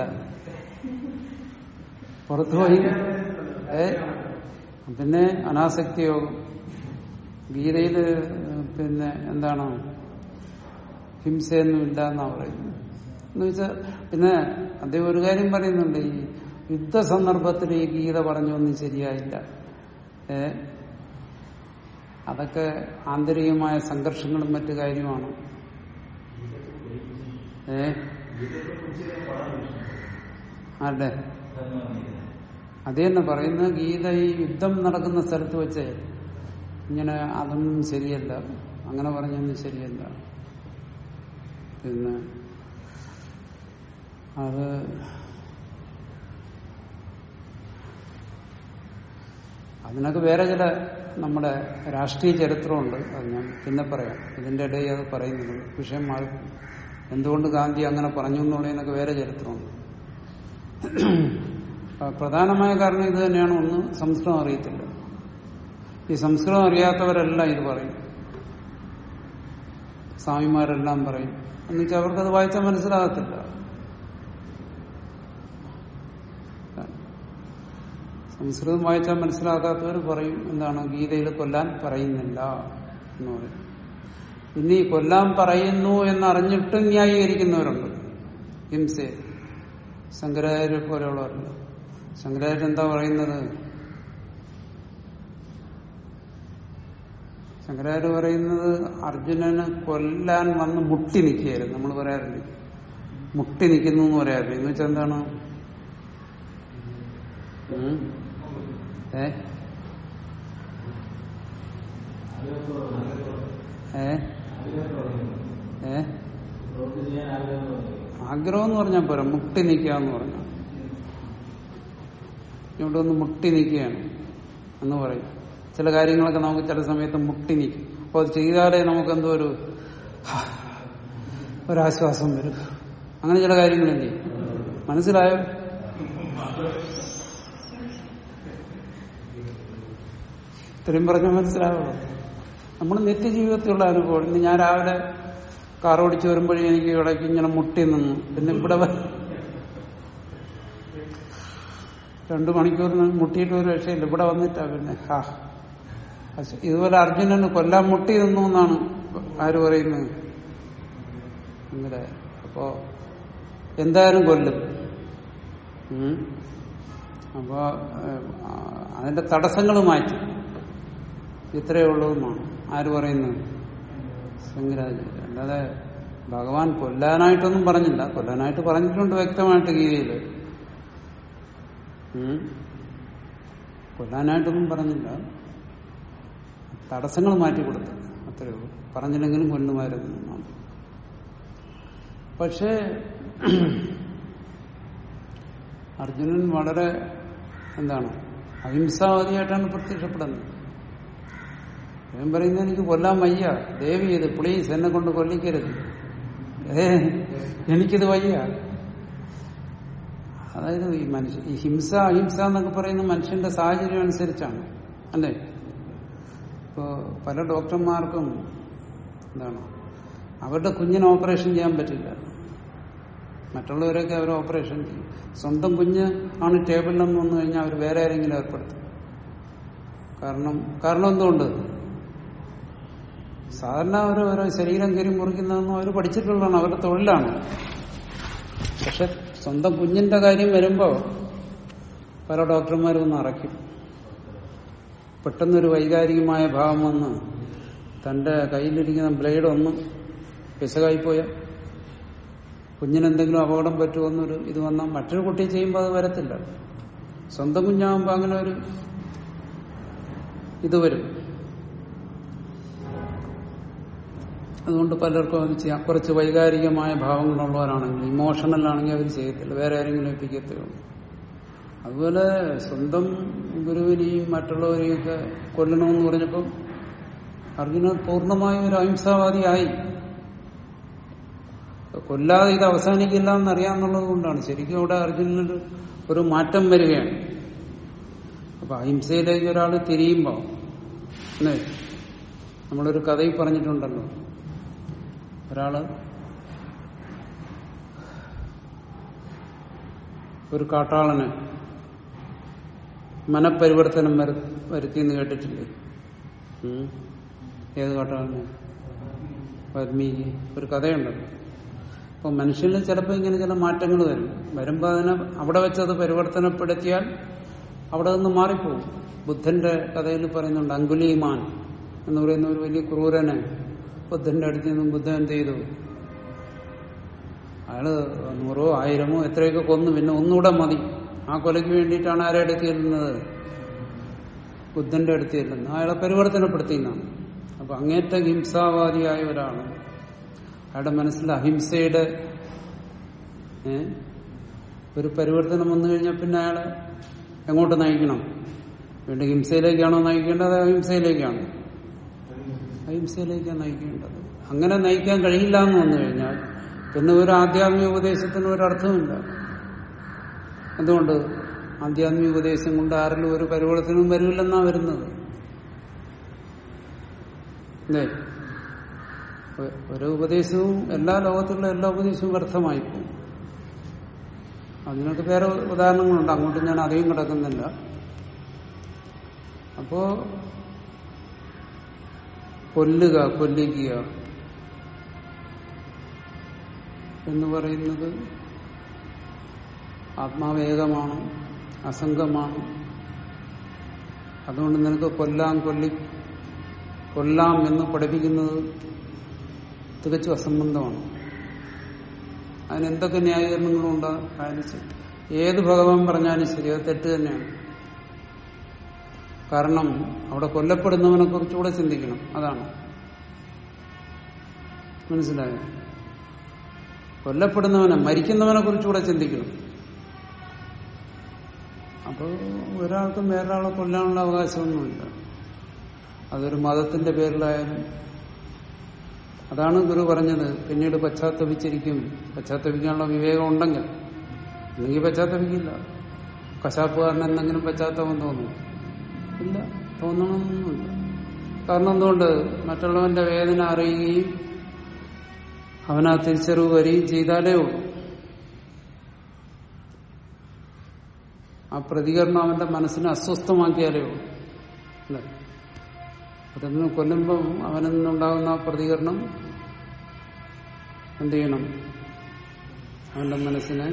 പുറത്തു പോയി ഏ പിന്നെ അനാസക്തി യോഗം ഗീതയില് പിന്നെ എന്താണ് ഹിംസയൊന്നുമില്ല എന്നാ പറയുന്നത് എന്ന് വെച്ചാൽ പിന്നെ അദ്ദേഹം ഒരു കാര്യം പറയുന്നുണ്ട് ഈ യുദ്ധ സന്ദർഭത്തിൽ ഈ ഗീത പറഞ്ഞൊന്നും ശരിയായില്ല ഏ അതൊക്കെ ആന്തരികമായ സംഘർഷങ്ങളും മറ്റു കാര്യമാണ് ഏ ആരുടെ അത് തന്നെ പറയുന്ന ഗീത ഈ യുദ്ധം നടക്കുന്ന സ്ഥലത്ത് വെച്ച് ഇങ്ങനെ അതൊന്നും ശരിയല്ല അങ്ങനെ പറഞ്ഞൊന്നും ശരിയല്ല പിന്നെ അത് അതിനൊക്കെ വേറെ ചില നമ്മുടെ രാഷ്ട്രീയ ചരിത്രമുണ്ട് അത് ഞാൻ പിന്നെ പറയാം ഇതിന്റെ ഇടയിൽ അത് പറയുന്നില്ല വിഷയം മാറി എന്തുകൊണ്ട് ഗാന്ധി അങ്ങനെ പറഞ്ഞു എന്നുള്ളതിനൊക്കെ വേറെ ചരിത്രമുണ്ട് ആ, പ്രധാനമായ കാരണം ഇത് തന്നെയാണ് ഒന്ന് സംസ്കൃതം അറിയത്തില്ല ഈ സംസ്കൃതം അറിയാത്തവരെല്ലാം ഇത് പറയും സ്വാമിമാരെല്ലാം പറയും എന്നുവെച്ചാൽ അവർക്കത് വായിച്ചാൽ മനസ്സിലാകത്തില്ല സംസ്കൃതം വായിച്ചാൽ മനസ്സിലാക്കാത്തവർ പറയും എന്താണ് ഗീതയിൽ കൊല്ലാൻ പറയുന്നില്ല എന്ന് പറയും ഇനി കൊല്ലാൻ പറയുന്നു എന്നറിഞ്ഞിട്ടും ന്യായീകരിക്കുന്നവരുണ്ട് ഹിംസയെ ശങ്കരാചാര്യ പോലെയുള്ളവരുണ്ട് ശങ്കരാചാര്യ എന്താ പറയുന്നത് ശങ്കരാചാര്യ പറയുന്നത് അർജുനന് കൊല്ലാൻ വന്ന് മുട്ടി നിൽക്കുകയായിരുന്നു നമ്മൾ പറയാറില്ലേ മുട്ടി നിൽക്കുന്നു എന്ന് പറയാറില്ല എന്ന് വെച്ചാൽ എന്താണ് ഉം? ഏ ഏ ഏ ആഗ്രഹം എന്ന് പറഞ്ഞാൽ പോരാ മുട്ടി നിൽക്കുക എന്ന് പറഞ്ഞു ഇവിടെ ഒന്ന് മുട്ടി നിൽക്കുകയാണ് എന്ന് പറയും ചില കാര്യങ്ങളൊക്കെ നമുക്ക് ചില സമയത്ത് മുട്ടി നിൽക്കും അപ്പോൾ അത് ചെയ്താലേ നമുക്ക് എന്തോ ഒരു ഹാ, ഒരാശ്വാസം വരും അങ്ങനെ ചില കാര്യങ്ങളില്ലേ മനസ്സിലായോ ഇത്രയും പറഞ്ഞാൽ മനസ്സിലാവുള്ളൂ നമ്മൾ നിത്യജീവിതത്തിലുള്ള അനുഭവം ഇന്ന് ഞാൻ രാവിലെ കാർ ഓടിച്ച് വരുമ്പോഴേ എനിക്ക് ഇടയ്ക്ക് ഇങ്ങനെ മുട്ടി നിന്നു പിന്നെ ഇവിടെ വ- രണ്ടു മണിക്കൂറിന് മുട്ടിയിട്ട് ഒരു രക്ഷയില്ല ഇവിടെ വന്നിട്ടാ പിന്നെ ഹാ അശ്- ഇതുപോലെ അർജുനന് കൊല്ലാൻ മുട്ടി നിന്നു എന്നാണ് ആര് പറയുന്നത് അങ്ങനെ അപ്പോ എന്തായാലും കൊല്ലും ഉം. അപ്പോ ഏഹ്, ആ, അതിന്റെ തടസ്സങ്ങൾ മാറ്റി ഇത്രയേ ഉള്ളൂ എന്നാണ് ആര് പറയുന്നത് ശങ്കരാചാര്യ അല്ലാതെ ഭഗവാൻ കൊല്ലാനായിട്ടൊന്നും പറഞ്ഞില്ല കൊല്ലാനായിട്ട് പറഞ്ഞിട്ടുണ്ട് വ്യക്തമായിട്ട് ഗീതയില് ഉം. കൊല്ലാനായിട്ടൊന്നും പറഞ്ഞില്ല തടസ്സങ്ങൾ മാറ്റി കൊടുത്തു അത്രയേ ഉള്ളൂ പറഞ്ഞില്ലെങ്കിലും കൊല്ലുമായിരുന്നു എന്നാണ് പക്ഷേ അർജുനൻ വളരെ എന്താണ് അഹിംസാവാദിയായിട്ടാണ് പ്രത്യക്ഷപ്പെടുന്നത് ഞാൻ പറയുന്നത് എനിക്ക് കൊല്ലാൻ വയ്യ ദേവി ഇത് പ്ലീസ് എന്നെ കൊണ്ട് കൊല്ലിക്കരുത് ഏ എനിക്കിത് വയ്യ അതായത് ഈ മനുഷ്യ ഈ ഹിംസ അഹിംസ എന്നൊക്കെ പറയുന്ന മനുഷ്യന്റെ സാഹചര്യം അനുസരിച്ചാണ് അല്ലേ ഇപ്പോ പല ഡോക്ടർമാർക്കും എന്താണ് അവരുടെ കുഞ്ഞിന് ഓപ്പറേഷൻ ചെയ്യാൻ പറ്റില്ല മറ്റുള്ളവരൊക്കെ അവർ ഓപ്പറേഷൻ ചെയ്യും സ്വന്തം കുഞ്ഞ് ആണ് ടേബിളിലെന്ന് വന്നു കഴിഞ്ഞാൽ അവർ വേറെ ആരെങ്കിലും ഏർപ്പെടുത്തും കാരണം കാരണം എന്തുകൊണ്ട് സാധാരണ അവർ ഓരോ ശരീരം കയറി മുറിക്കുന്നതെന്നും അവർ പഠിച്ചിട്ടുള്ളതാണ് അവരുടെ തൊഴിലാണ് പക്ഷെ സ്വന്തം കുഞ്ഞിന്റെ കാര്യം വരുമ്പോ പല ഡോക്ടർമാരും ഒന്ന് അറയ്ക്കും പെട്ടെന്നൊരു വൈകാരികമായ ഭാവം വന്ന് തന്റെ കയ്യിലിരിക്കുന്ന ബ്ലേഡ് ഒന്ന് പിശകായിപ്പോയ കുഞ്ഞിനെന്തെങ്കിലും അപകടം പറ്റുമോ എന്നൊരു ഇത് വന്നാൽ മറ്റൊരു കുട്ടി ചെയ്യുമ്പോൾ അത് വരത്തില്ല സ്വന്തം കുഞ്ഞാകുമ്പോൾ അങ്ങനെ ഒരു ഇത് വരും അതുകൊണ്ട് പലർക്കും അത് ചെയ്യാം കുറച്ച് വൈകാരികമായ ഭാവങ്ങളുള്ളവരാണെങ്കിൽ ഇമോഷണൽ ആണെങ്കിൽ അവർ ചെയ്യത്തില്ല വേറെ ആരെങ്കിലും ഏൽപ്പിക്കത്തേ ഉള്ളൂ അതുപോലെ സ്വന്തം ഗുരുവിനെയും മറ്റുള്ളവരെയൊക്കെ കൊല്ലണമെന്ന് പറഞ്ഞപ്പം അർജുനൻ പൂർണ്ണമായും ഒരു അഹിംസാവാദിയായി കൊല്ലാതെ ഇത് അവസാനിക്കില്ല എന്നറിയാന്നുള്ളത് കൊണ്ടാണ് ശരിക്കും അവിടെ അർജുനന് ഒരു മാറ്റം വരികയാണ് അപ്പൊ അഹിംസയിലേക്ക് ഒരാൾ തിരിയുമ്പോൾ അല്ലേ നമ്മളൊരു കഥയിൽ പറഞ്ഞിട്ടുണ്ടല്ലോ ഒരാള് ഒരു കാട്ടാളന് മനപരിവർത്തനം വരു- വരുത്തിയെന്ന് കേട്ടിട്ടില്ലേ ഉം. ഏത് കാട്ടാളന് വാൽമീകി ഒരു കഥയുണ്ടല്ലോ അപ്പൊ മനുഷ്യനിൽ ചിലപ്പോൾ ഇങ്ങനെ ചില മാറ്റങ്ങൾ വരും വരുമ്പോൾ അതിനെ അവിടെ വെച്ചത് പരിവർത്തനപ്പെടുത്തിയാൽ അവിടെ നിന്ന് മാറിപ്പോകും ബുദ്ധന്റെ കഥയിൽ പറയുന്നുണ്ട് അങ്കുലിമാൻ എന്ന് പറയുന്ന ഒരു വലിയ ക്രൂരനെ ബുദ്ധന്റെ അടുത്ത് നിന്നും ബുദ്ധൻ എന്ത് ചെയ്തു അയാള് നൂറോ ആയിരമോ എത്രയൊക്കെ കൊന്നു പിന്നെ ഒന്നുകൂടെ മതി ആ കൊലയ്ക്ക് വേണ്ടിയിട്ടാണ് ആരെ അടുത്ത് ചെല്ലുന്നത് ബുദ്ധന്റെ അടുത്ത് ചെല്ലുന്നത് അയാളെ പരിവർത്തനപ്പെടുത്തിയെന്നാണ് അപ്പൊ അങ്ങേറ്റ ഹിംസാവാദിയായ ഒരാള് അയാളുടെ മനസ്സിൽ അഹിംസയുടെ ഏ, ഒരു പരിവർത്തനം വന്നു കഴിഞ്ഞാൽ പിന്നെ അയാളെ എങ്ങോട്ട് നയിക്കണം വീണ്ടും ഹിംസയിലേക്കാണോ നയിക്കേണ്ടത് അതോ അഹിംസയിലേക്കാണോ അഹിംസയിലേക്കാണ് നയിക്കേണ്ടത് അങ്ങനെ നയിക്കാൻ കഴിയില്ല എന്ന് വന്നു കഴിഞ്ഞാൽ പിന്നെ ഒരു ആധ്യാത്മിക ഉപദേശത്തിന് ഒരർത്ഥമില്ല എന്തുകൊണ്ട് ആധ്യാത്മിക ഉപദേശം കൊണ്ട് ആരിലും ഒരു പരിവർത്തനവും വരില്ലെന്നാ വരുന്നത് അല്ലേ ഒ- ഒരു ഉപദേശവും എല്ലാ ലോകത്തുള്ള എല്ലാ ഉപദേശവും വ്യർത്ഥമായി പോകും അതിനൊക്കെ വേറെ ഉദാഹരണങ്ങളുണ്ട് അങ്ങോട്ട് ഞാൻ അധികം കിടക്കുന്നില്ല അപ്പോ കൊല്ലുക കൊല്ലിക്കുക എന്ന് പറയുന്നത് ആത്മാവേകമാണ് അസംഗമാണ് അതുകൊണ്ട് നിനക്ക് കൊല്ലാം കൊല്ലി കൊല്ലാം എന്ന് പഠിപ്പിക്കുന്നത് തികച്ചും അസംബന്ധമാണ് അതിനെന്തൊക്കെ ന്യായീകരണങ്ങളും ഉണ്ടായാലും ശരി ഏത് ഭഗവാൻ പറഞ്ഞാലും ശരി അത് തെറ്റ് തന്നെയാണ് കാരണം അവിടെ കൊല്ലപ്പെടുന്നവനെ കുറിച്ചുകൂടെ ചിന്തിക്കണം അതാണ് മനസ്സിലായോ കൊല്ലപ്പെടുന്നവനെ മരിക്കുന്നവനെ കുറിച്ചുകൂടെ ചിന്തിക്കണം അപ്പോൾ ഒരാൾക്കും വേറൊരാളെ കൊല്ലാനുള്ള അവകാശമൊന്നുമില്ല അതൊരു മതത്തിന്റെ പേരിലായാലും അതാണ് ഗുരു പറഞ്ഞത് പിന്നീട് പശ്ചാത്തപിച്ചിരിക്കും പശ്ചാത്തപിക്കാനുള്ള വിവേകം ഉണ്ടെങ്കിൽ അല്ലെങ്കിൽ പശ്ചാത്തപിക്കില്ല കശാപ്പുകാരൻ എന്തെങ്കിലും പശ്ചാത്തലം തോന്നും ഇല്ല തോന്നണമെന്നൊന്നുമില്ല കാരണം എന്തുകൊണ്ട് മറ്റുള്ളവന്റെ വേദന അറിയുകയും അവനാ തിരിച്ചറിവ് വരികയും ചെയ്താലേ ഉള്ളൂ ആ പ്രതികരണം അവന്റെ മനസ്സിനെ അസ്വസ്ഥമാക്കിയാലേ ഉള്ളൂ അല്ലേ അതൊന്ന് കൊല്ലുമ്പം അവനിൽ നിന്നുണ്ടാകുന്ന ആ പ്രതികരണം എന്ത് ചെയ്യണം അവന്റെ മനസ്സിനെ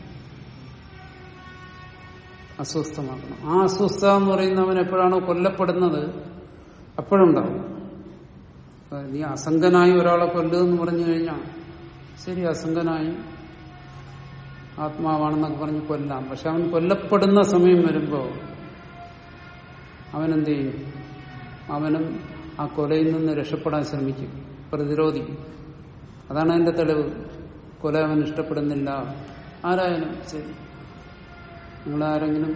അസ്വസ്ഥമാക്കണം ആ അസ്വസ്ഥ എന്ന് പറയുന്നവൻ എപ്പോഴാണോ കൊല്ലപ്പെടുന്നത് അപ്പോഴുണ്ടാവും അപ്പൊ നീ അസംഗനായി ഒരാളെ കൊല്ലുക എന്ന് പറഞ്ഞു കഴിഞ്ഞാൽ ശരി അസംഗനായി ആത്മാവാണെന്നൊക്കെ പറഞ്ഞ് കൊല്ലാം പക്ഷെ അവൻ കൊല്ലപ്പെടുന്ന സമയം വരുമ്പോ അവനെന്ത് ചെയ്യും അവനും ആ കൊലയിൽ നിന്ന് രക്ഷപ്പെടാൻ ശ്രമിക്കും പ്രതിരോധിക്കും അതാണ് അതിന്റെ തെളിവ് കൊല അവൻ ഇഷ്ടപ്പെടുന്നില്ല ആരായാലും ശരി നിങ്ങളാരെങ്കിലും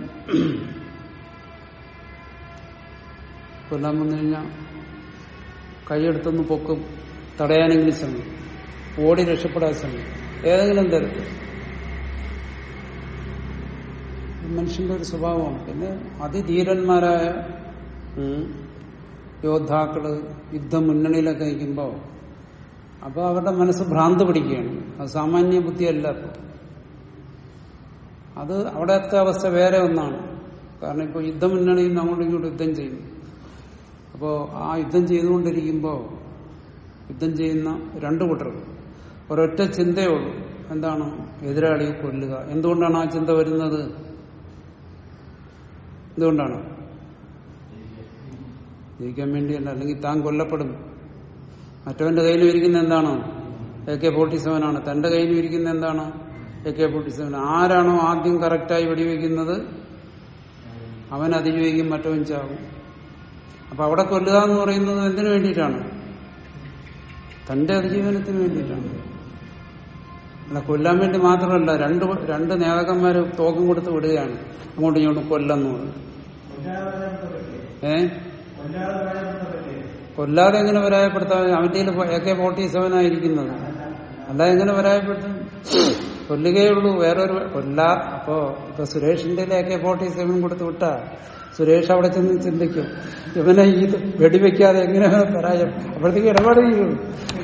കൊല്ലാൻ വന്നു കഴിഞ്ഞാൽ കൈയെടുത്തൊന്ന് പൊക്കും തടയാനെങ്കിലും ശ്രമിക്കും ഓടി രക്ഷപ്പെടാൻ ശ്രമിക്കും ഏതെങ്കിലും തരത്തിൽ മനുഷ്യന്റെ ഒരു സ്വഭാവമാണ് പിന്നെ അതിധീരന്മാരായ ഉം, യോദ്ധാക്കള് യുദ്ധമുന്നണിയിലൊക്കെ നിൽക്കുമ്പോൾ അപ്പോൾ അവരുടെ മനസ്സ് ഭ്രാന്ത് പിടിക്കുകയാണ് അത് സാമാന്യ ബുദ്ധിയല്ല അപ്പൊ അത് അവിടത്തെ അവസ്ഥ വേറെ ഒന്നാണ് കാരണം ഇപ്പോൾ യുദ്ധമുന്നണിയിൽ നിന്ന് അങ്ങോട്ടും ഇങ്ങോട്ടും യുദ്ധം ചെയ്യുന്നു അപ്പോൾ ആ യുദ്ധം ചെയ്തുകൊണ്ടിരിക്കുമ്പോൾ യുദ്ധം ചെയ്യുന്ന രണ്ടു കൂട്ടർ ഒരൊറ്റ ചിന്തയേ ഉള്ളൂ എന്താണ് എതിരാളിയെ കൊല്ലുക എന്തുകൊണ്ടാണ് ആ ചിന്ത വരുന്നത് എന്തുകൊണ്ടാണ് ജയിക്കാൻ വേണ്ടിയല്ല അല്ലെങ്കിൽ താൻ കൊല്ലപ്പെടും മറ്റവന്റെ കയ്യിൽ ഇരിക്കുന്ന എന്താണ് എ കെ ഫോർട്ടി സെവൻ ആണ് തന്റെ കയ്യിൽ ഇരിക്കുന്ന എന്താണ് എ കെ ഫോർട്ടി സെവൻ ആരാണോ ആദ്യം കറക്റ്റായി വെടിവെക്കുന്നത് അവൻ അതിജീവിക്കും മറ്റവൻ ചാവും അപ്പൊ അവിടെ കൊല്ലുക എന്ന് പറയുന്നത് എന്തിനു വേണ്ടിയിട്ടാണ് തന്റെ അതിജീവനത്തിന് വേണ്ടിയിട്ടാണ് അല്ല കൊല്ലാൻ വേണ്ടി മാത്രമല്ല രണ്ട് രണ്ട് നേതാക്കന്മാര് തോക്കും കൊടുത്ത് വിടുകയാണ് അങ്ങോട്ടും ഇങ്ങോട്ടും കൊല്ലെന്ന് പറഞ്ഞു ഏ കൊല്ലാതെ എങ്ങനെ പരാജയപ്പെടുത്താൻ അവന്റെ എ കെ ഫോർട്ടി സെവൻ ആയിരിക്കുന്നത് അല്ല എങ്ങനെ പരാജയപ്പെടുത്തും കൊല്ലുകയുള്ളൂ വേറൊരു കൊല്ലാ അപ്പോ ഇപ്പൊ സുരേഷിന്റെ എ കെ ഫോർട്ടി സെവൻ കൊടുത്ത് വിട്ടാ സുരേഷ് അവിടെ ചെന്ന് ചിന്തിക്കും ഇവനെ ഈ വെടിവെക്കാതെ എങ്ങനെ പരാജയം അപ്പോഴത്തേക്ക് ഇടപാട് ചെയ്യുള്ളൂ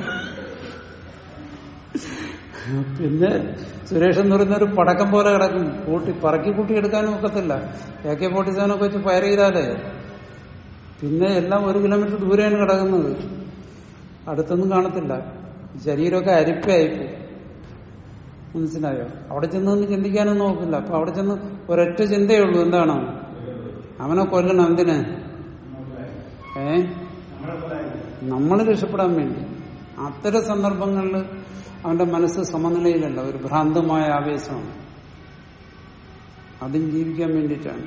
പിന്നെ സുരേഷ് എന്ന് പറയുന്ന ഒരു പടക്കം പോലെ കിടക്കും കൂട്ടി പറക്കി കൂട്ടി എടുക്കാനും ഒക്കത്തില്ല എ കെ ഫോർട്ടി സെവനൊക്കെ വെച്ച് ഫയർ ചെയ്താലേ പിന്നെ എല്ലാം ഒരു കിലോമീറ്റർ ദൂരെയാണ് കിടക്കുന്നത് അടുത്തൊന്നും കാണത്തില്ല ശരീരമൊക്കെ അരിപ്പായിപ്പോ മനസ്സിലായോ അവിടെ ചെന്നൊന്നും ചിന്തിക്കാനൊന്നും നോക്കില്ല അപ്പൊ അവിടെ ചെന്ന് ഒരൊറ്റ ചിന്തയേ ഉള്ളൂ എന്താണ് അവനെ കൊല്ലണം എന്തിന് ഏ നമ്മൾ രക്ഷപ്പെടാൻ വേണ്ടി അത്തരം സന്ദർഭങ്ങളിൽ അവന്റെ മനസ്സ് സമനിലയിലല്ല ഒരു ഭ്രാന്തമായ ആവേശമാണ് അതും ജീവിക്കാൻ വേണ്ടിയിട്ടാണ്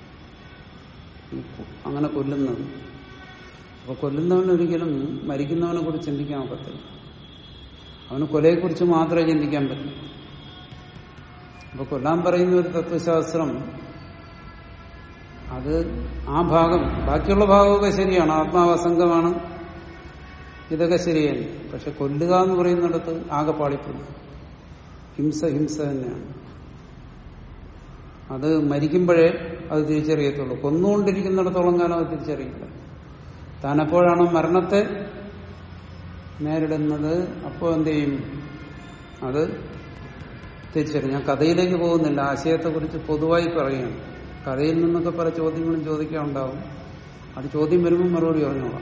ഈ കൊ- അങ്ങനെ കൊല്ലുന്നത് അപ്പൊ കൊല്ലുന്നവൻ ഒരിക്കലും മരിക്കുന്നവനെ കുറിച്ച് ചിന്തിക്കാൻ ഒക്കത്തില്ല അവന് കൊലയെക്കുറിച്ച് മാത്രമേ ചിന്തിക്കാൻ പറ്റൂ അപ്പൊ കൊല്ലാൻ പറയുന്ന ഒരു തത്വശാസ്ത്രം അത് ആ ഭാഗം ബാക്കിയുള്ള ഭാഗമൊക്കെ ശരിയാണ് ആത്മാവ് അസംഗമാണ് ഇതൊക്കെ ശരിയല്ല പക്ഷെ കൊല്ലുക എന്ന് പറയുന്നിടത്ത് ആകെ പാളിപ്പോകും ഹിംസ ഹിംസ തന്നെയാണ് അത് മരിക്കുമ്പോഴേ അത് തിരിച്ചറിയത്തുള്ളൂ കൊന്നുകൊണ്ടിരിക്കുന്നിടത്തോളം കാലം അത് തിരിച്ചറിയില്ല താനെപ്പോഴാണ് മരണത്തെ നേരിടുന്നത് അപ്പോൾ എന്ത് ചെയ്യും അത് തിരിച്ചറിയും ഞാൻ കഥയിലേക്ക് പോകുന്നില്ല ആശയത്തെക്കുറിച്ച് പൊതുവായി പറയുകയാണ് കഥയിൽ നിന്നൊക്കെ പല ചോദ്യങ്ങളും ചോദിക്കാനുണ്ടാവും അത് ചോദ്യം വരുമ്പോൾ മറുപടി പറഞ്ഞോളാം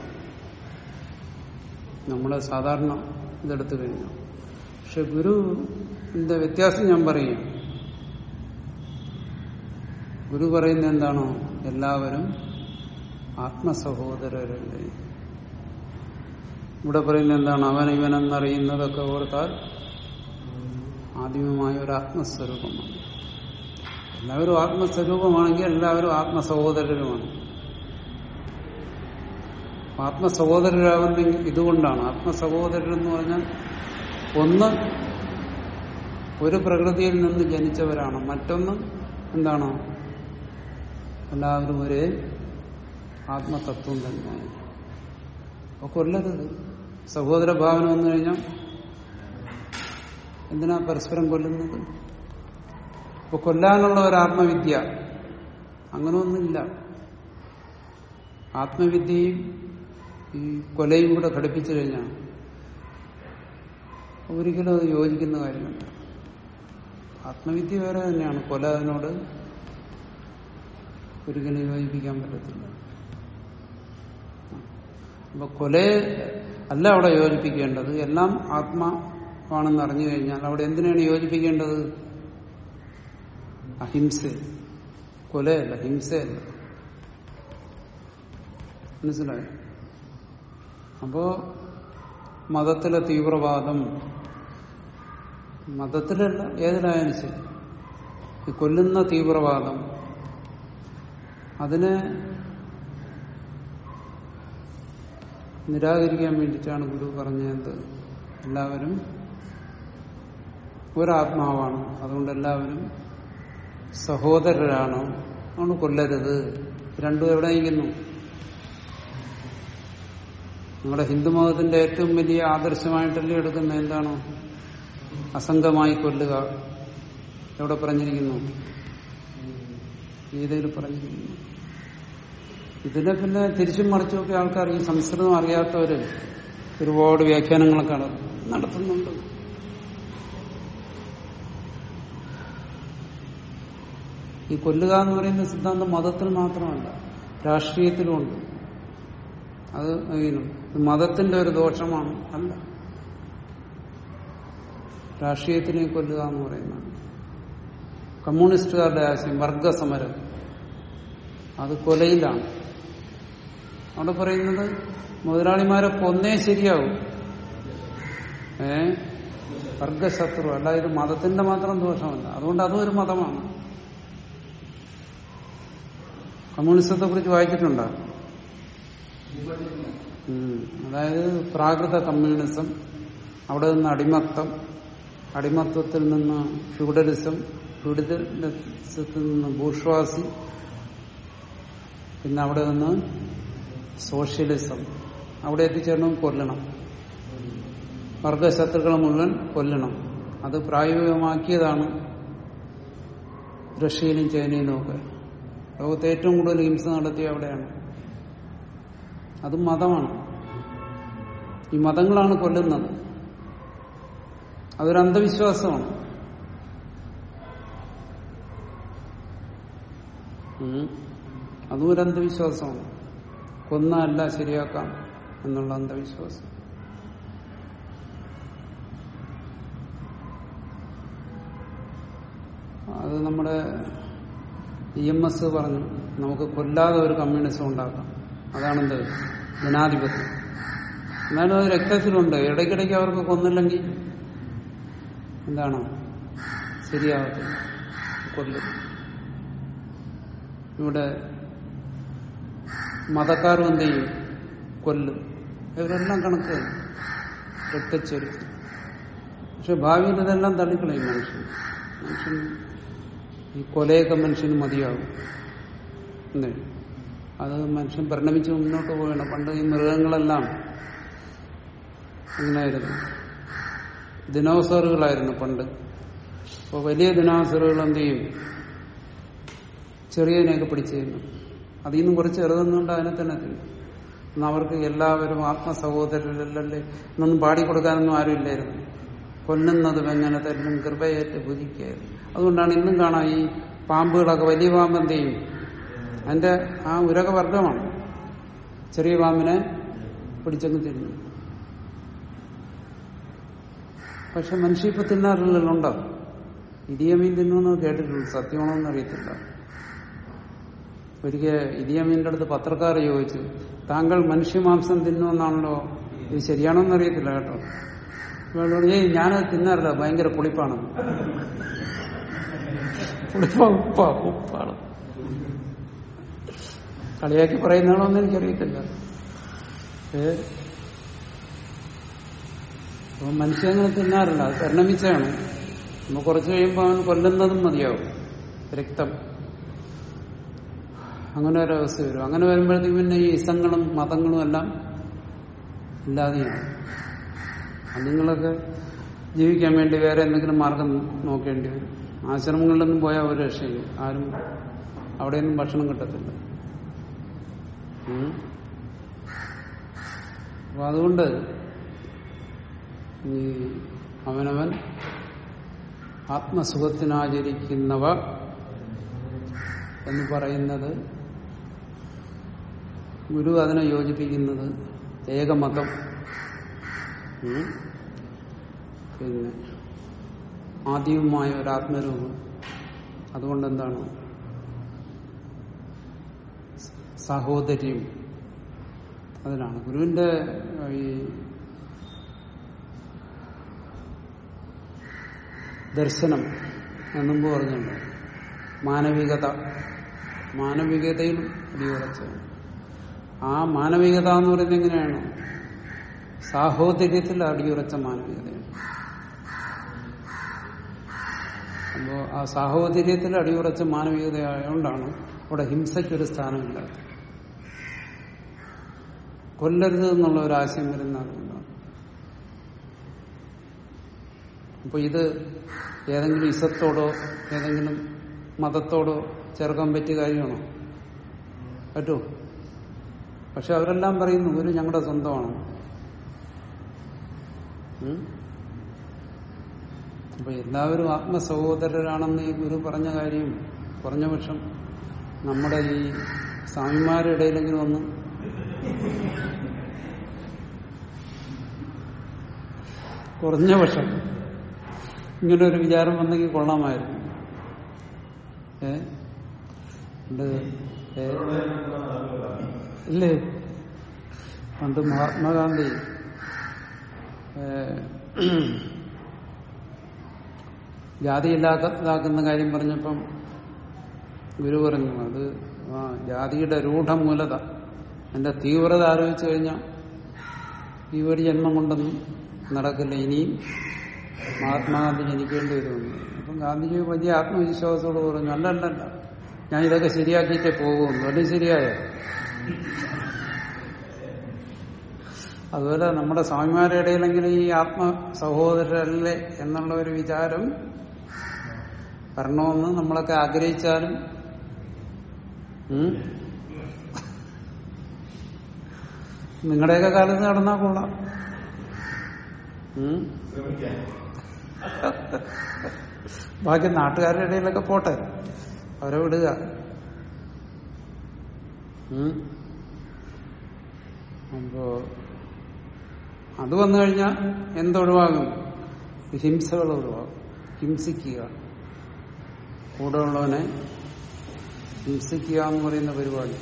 നമ്മളെ സാധാരണ ഇതെടുത്തു കഴിഞ്ഞു പക്ഷെ ഗുരുവിന്റെ വ്യത്യാസം ഞാൻ പറയും ഗുരു പറയുന്നത് എന്താണോ എല്ലാവരും ആത്മസഹോദരരല്ലേ ഇവിടെ പറയുന്നത് എന്താണ് അവൻ ഇവനെന്നറിയുന്നതൊക്കെ ഓർത്താൽ ആദ്യമമായ ഒരു ആത്മസ്വരൂപമാണ് എല്ലാവരും ആത്മസ്വരൂപമാണെങ്കിൽ എല്ലാവരും ആത്മസഹോദരരുമാണ് ആത്മസഹോദരരാകുന്നെങ്കിൽ ഇതുകൊണ്ടാണ് ആത്മസഹോദരരെന്ന് പറഞ്ഞാൽ ഒന്ന് ഒരു പ്രകൃതിയിൽ നിന്ന് ജനിച്ചവരാണ് മറ്റൊന്ന് എന്താണ് എല്ലാവരും ഒരേ ആത്മതത്വം തന്നെയാണ് അപ്പൊ കൊല്ലരുത് സഹോദര ഭാവന വന്നു കഴിഞ്ഞാൽ എന്തിനാ പരസ്പരം കൊല്ലുന്നത് ഇപ്പൊ കൊല്ലാനുള്ള ഒരു ആത്മവിദ്യ അങ്ങനെ ഒന്നുമില്ല ആത്മവിദ്യയും ഈ കൊലയും കൂടെ ഘടിപ്പിച്ചു കഴിഞ്ഞാൽ ഒരിക്കലും അത് യോജിക്കുന്ന കാര്യമല്ല ആത്മവിദ്യ വേറെ തന്നെയാണ് കൊല അതിനോട് ഒരിക്കലും യോജിപ്പിക്കാൻ പറ്റത്തില്ല അപ്പൊ കൊലയെ അല്ല അവിടെ യോജിപ്പിക്കേണ്ടത് എല്ലാം ആത്മാവാണെന്ന് അറിഞ്ഞു കഴിഞ്ഞാൽ അവിടെ എന്തിനാണ് യോജിപ്പിക്കേണ്ടത് അഹിംസ കൊലയല്ല ഹിംസയല്ല മനസ്സിലായോ അപ്പോ മതത്തിലെ തീവ്രവാദം മതത്തിലല്ല ഏതിലായാലും ശരി ഈ കൊല്ലുന്ന തീവ്രവാദം അതിനെ നിരാകരിക്കാൻ വേണ്ടിയിട്ടാണ് ഗുരു പറഞ്ഞത് എല്ലാവരും ഒരാത്മാവാണ് അതുകൊണ്ട് എല്ലാവരും സഹോദരരാണ് അതുകൊണ്ട് കൊല്ലരുത് രണ്ടും എവിടെ ഇരിക്കുന്നു നിങ്ങളുടെ ഹിന്ദുമതത്തിന്റെ ഏറ്റവും വലിയ ആദർശമായിട്ടല്ലേ എടുക്കുന്ന എന്താണ് അസംഗമായി കൊല്ലുക എവിടെ പറഞ്ഞിരിക്കുന്നു ഗീതയിൽ പറഞ്ഞിരിക്കുന്നു ഇതിനെ പിന്നെ തിരിച്ചും മറിച്ചുമൊക്കെ ആൾക്കാർ ഈ സംസ്കൃതം അറിയാത്തവര് ഒരുപാട് വ്യാഖ്യാനങ്ങളൊക്കെ നട- നടത്തുന്നുണ്ട് ഈ കൊല്ലുക എന്ന് പറയുന്ന സിദ്ധാന്തം മതത്തിൽ മാത്രമല്ല രാഷ്ട്രീയത്തിലുമുണ്ട് അത് അറിയണം. ഇത് മതത്തിന്റെ ഒരു ദോഷമാണ് അല്ല രാഷ്ട്രീയത്തിനെ കൊല്ലുക എന്ന് പറയുന്നത് കമ്മ്യൂണിസ്റ്റുകാരുടെ ആശയം വർഗസമരം അത് കൊലയിലാണ് അവിടെ പറയുന്നത് മുതലാളിമാരെ കൊന്നേ ശരിയാവും ഏ വർഗശത്രു അല്ല ഇത് മതത്തിന്റെ മാത്രം ദോഷമല്ല അതുകൊണ്ട് അതും ഒരു മതമാണ് കമ്മ്യൂണിസത്തെ കുറിച്ച് വായിച്ചിട്ടുണ്ടോ ഉം. അതായത് പ്രാകൃത കമ്മ്യൂണിസം അവിടെ നിന്ന് അടിമത്തം അടിമത്തത്തിൽ നിന്ന് ഫ്യൂഡലിസം ഫ്യൂഡലിസത്തിൽ നിന്ന് ബൂർഷ്വാസി പിന്നെ അവിടെ നിന്ന് സോഷ്യലിസം അവിടെ എത്തിച്ചേരണം കൊല്ലണം വർഗശത്രുക്കളെ മുഴുവൻ കൊല്ലണം അത് പ്രായോഗികമാക്കിയതാണ് റഷ്യയിലും ചൈനയിലും ഒക്കെ ലോകത്ത് ഏറ്റവും കൂടുതൽ ഹിംസ നടത്തിയ അവിടെയാണ് അത് മതമാണ് ഈ മതങ്ങളാണ് കൊല്ലുന്നത് അതൊരു അന്ധവിശ്വാസമാണ് ഉം. അതും ഒരു അന്ധവിശ്വാസമാണ് കൊന്നല്ല ശരിയാക്കാം എന്നുള്ള അന്ധവിശ്വാസം അത് നമ്മുടെ ഇ എം എസ് പറഞ്ഞു നമുക്ക് കൊല്ലാതെ ഒരു കമ്മ്യൂണിസം ഉണ്ടാക്കാം അതാണെന്ത് ജനാധിപത്യം എന്നാലും അത് രക്തത്തിലുണ്ട് ഇടയ്ക്കിടയ്ക്ക് അവർക്ക് കൊന്നില്ലെങ്കിൽ എന്താണ് ശരിയാവത്തില്ല കൊല്ലും ഇവിടെ മതക്കാരും എന്ത് ചെയ്യും കൊല്ലും ഇവരെല്ലാം കണക്ക് രക്തച്ചൊരി പക്ഷെ ഭാവിയിൽ ഇതെല്ലാം തള്ളിക്കളയും മനുഷ്യൻ മനുഷ്യൻ ഈ കൊലയൊക്കെ മനുഷ്യന് മതിയാകും എന്തേ അത് മനുഷ്യൻ പരിണമിച്ച് മുന്നോട്ട് പോവുകയാണ് പണ്ട് ഈ മൃഗങ്ങളെല്ലാം എങ്ങനെയായിരുന്നു ദിനോസറുകളായിരുന്നു പണ്ട് അപ്പോൾ വലിയ ദിനോസറുകൾ എന്ത് ചെയ്യും ചെറിയതിനെയൊക്കെ പിടിച്ചു ചെയ്യുന്നു അതിൽ നിന്നും കുറച്ച് ചെറുതെന്നുകൊണ്ട് അതിനെ തന്നെ തിന്നും എന്നാൽ അവർക്ക് എല്ലാവരും ആത്മസഹോദരരല്ലേ എന്നൊന്നും പാടിക്കൊടുക്കാനൊന്നും ആരുമില്ലായിരുന്നു കൊല്ലുന്നതും എങ്ങനെ തല്ലും കൃപയേറ്റ് ഭുജിക്കായിരുന്നു അതുകൊണ്ടാണ് ഇന്നും കാണാം ഈ പാമ്പുകളൊക്കെ വലിയ പാമ്പ് എന്ത് ചെയ്യും അതിന്റെ ആ ഉരക വർഗമാണ് ചെറിയ പാമ്പിനെ പിടിച്ചങ്ങ് തിന്നു പക്ഷെ മനുഷ്യ ഇപ്പൊ തിന്നാറില്ലല്ലോ ഇടിയമീൻ തിന്നുമെന്ന് കേട്ടിട്ടുണ്ട് സത്യമാണോന്ന് അറിയത്തില്ല ഒരിക്കൽ ഇടിയമീന്റെ അടുത്ത് പത്രക്കാർ ചോദിച്ചു താങ്കൾ മനുഷ്യമാംസം തിന്നുമെന്നാണല്ലോ ഇത് ശരിയാണോന്ന് അറിയത്തില്ല കേട്ടോ ഇവളോട് ഏയ് ഞാനത് തിന്നാറില്ല ഭയങ്കര പുളിപ്പാണ് പുളിപ്പ ഉപ്പ ഉപ്പാണ് കളിയാക്കി പറയുന്നതാണോ എന്ന് എനിക്കറിയത്തില്ല ഏ അപ്പൊ മനുഷ്യങ്ങനെ തിന്നാറില്ല അത് പരിണമിച്ചാണ് നമ്മൾ കുറച്ച് കഴിയുമ്പോൾ അവൻ കൊല്ലുന്നതും മതിയാവും രക്തം അങ്ങനെ ഒരവസ്ഥ വരും അങ്ങനെ വരുമ്പോഴത്തേക്ക് പിന്നെ ഈ ഇസങ്ങളും മതങ്ങളും എല്ലാം ഇല്ലാതെയാണ് നിങ്ങളൊക്കെ ജീവിക്കാൻ വേണ്ടി വേറെ എന്തെങ്കിലും മാർഗം നോക്കേണ്ടി വരും ആശ്രമങ്ങളിലൊന്നും പോയാൽ ഒരു രക്ഷയില്ല ആരും അവിടെയൊന്നും ഭക്ഷണം കിട്ടത്തില്ല ഉം. അപ്പൊ അതുകൊണ്ട് ഈ അവനവൻ ആത്മസുഖത്തിനാചരിക്കുന്നവ എന്ന് പറയുന്നത് ഗുരു അതിനെ യോജിപ്പിക്കുന്നത് ഏകമതം ഉം. പിന്നെ ആദ്യവുമായ ഒരു ആത്മരൂപം അതുകൊണ്ട് എന്താണ് സഹോദര്യം അതിനാണ് ഗുരുവിന്റെ ഈ ദർശനം എന്നുമ്പ് പറഞ്ഞല്ലോ മാനവികത മാനവികതയിൽ അടിയുറച്ചാണ് ആ മാനവികത എന്ന് പറയുന്നത് എങ്ങനെയാണ് സാഹോദര്യത്തിൽ അടിയുറച്ച മാനവികതയാണ് അപ്പോ ആ സാഹോദര്യത്തിൽ അടിയുറച്ച മാനവികതയായതുകൊണ്ടാണ് അവിടെ ഹിംസയ്ക്കൊരു സ്ഥാനമില്ലാത്തത് കൊല്ലരുത് എന്നുള്ള ഒരു ആശയം വരുന്ന അതുകൊണ്ടാണ് അപ്പൊ ഇത് ഏതെങ്കിലും ഇസത്തോടോ ഏതെങ്കിലും മതത്തോടോ ചേർക്കാൻ പറ്റിയ കാര്യമാണോ പറ്റുമോ പക്ഷെ അവരെല്ലാം പറയുന്നു ഒരു ഞങ്ങളുടെ സ്വന്തമാണ് ഉം? അപ്പൊ എല്ലാവരും ആത്മസഹോദരരാണെന്ന് ഈ ഗുരു പറഞ്ഞ കാര്യം കുറഞ്ഞ പക്ഷം നമ്മുടെ ഈ സ്വാമിമാരുടെ ഇടയിലെങ്കിലും ഒന്ന് കുറഞ്ഞ പക്ഷം ഇങ്ങനെ ഒരു വിചാരം വന്നെങ്കിൽ കൊള്ളാമായിരുന്നു ഏ ഉണ്ട് ഏ? ഇല്ലേ പണ്ട് മഹാത്മാഗാന്ധി ഏ, ജാതി ഇല്ലാതാക്കുന്ന കാര്യം പറഞ്ഞപ്പം ഗുരു പറഞ്ഞു അത് ആ ജാതിയുടെ രൂഢമൂലത എന്റെ തീവ്രത ആലോചിച്ചു കഴിഞ്ഞാൽ ഈ ഒരു ജന്മം കൊണ്ടൊന്നും നടക്കില്ല ഇനിയും മഹാത്മാഗാന്ധി ജനിക്കേണ്ടി വരുമെന്ന് അപ്പം ഗാന്ധിജി വലിയ ആത്മവിശ്വാസത്തോട് പറഞ്ഞു അല്ലല്ലല്ല ഞാൻ ഇതൊക്കെ ശരിയാക്കിയിട്ടേ പോകുന്നു അത് ശരിയായോ അതുപോലെ നമ്മുടെ സ്വാമിമാരുടെ ഇടയിലെങ്കിലും ഈ ആത്മ സഹോദരരല്ലേ എന്നുള്ള ഒരു വിചാരം വരണമെന്ന് നമ്മളൊക്കെ ആഗ്രഹിച്ചാലും ഉം, നിങ്ങളുടെയൊക്കെ കാലത്ത് നടന്നാൽ കൊള്ളാം ഉം. ബാക്കി നാട്ടുകാരുടെ ഇടയിലൊക്കെ പോട്ടെ അവരെ വിടുക ഉം. അപ്പോ അത് വന്നു കഴിഞ്ഞാൽ എന്തൊഴിവാകും ഹിംസകൾ ഒഴിവാകും ഹിംസിക്കുക കൂടെ ഉള്ളവനെ ഹിംസിക്കുക എന്ന് പറയുന്ന പരിപാടി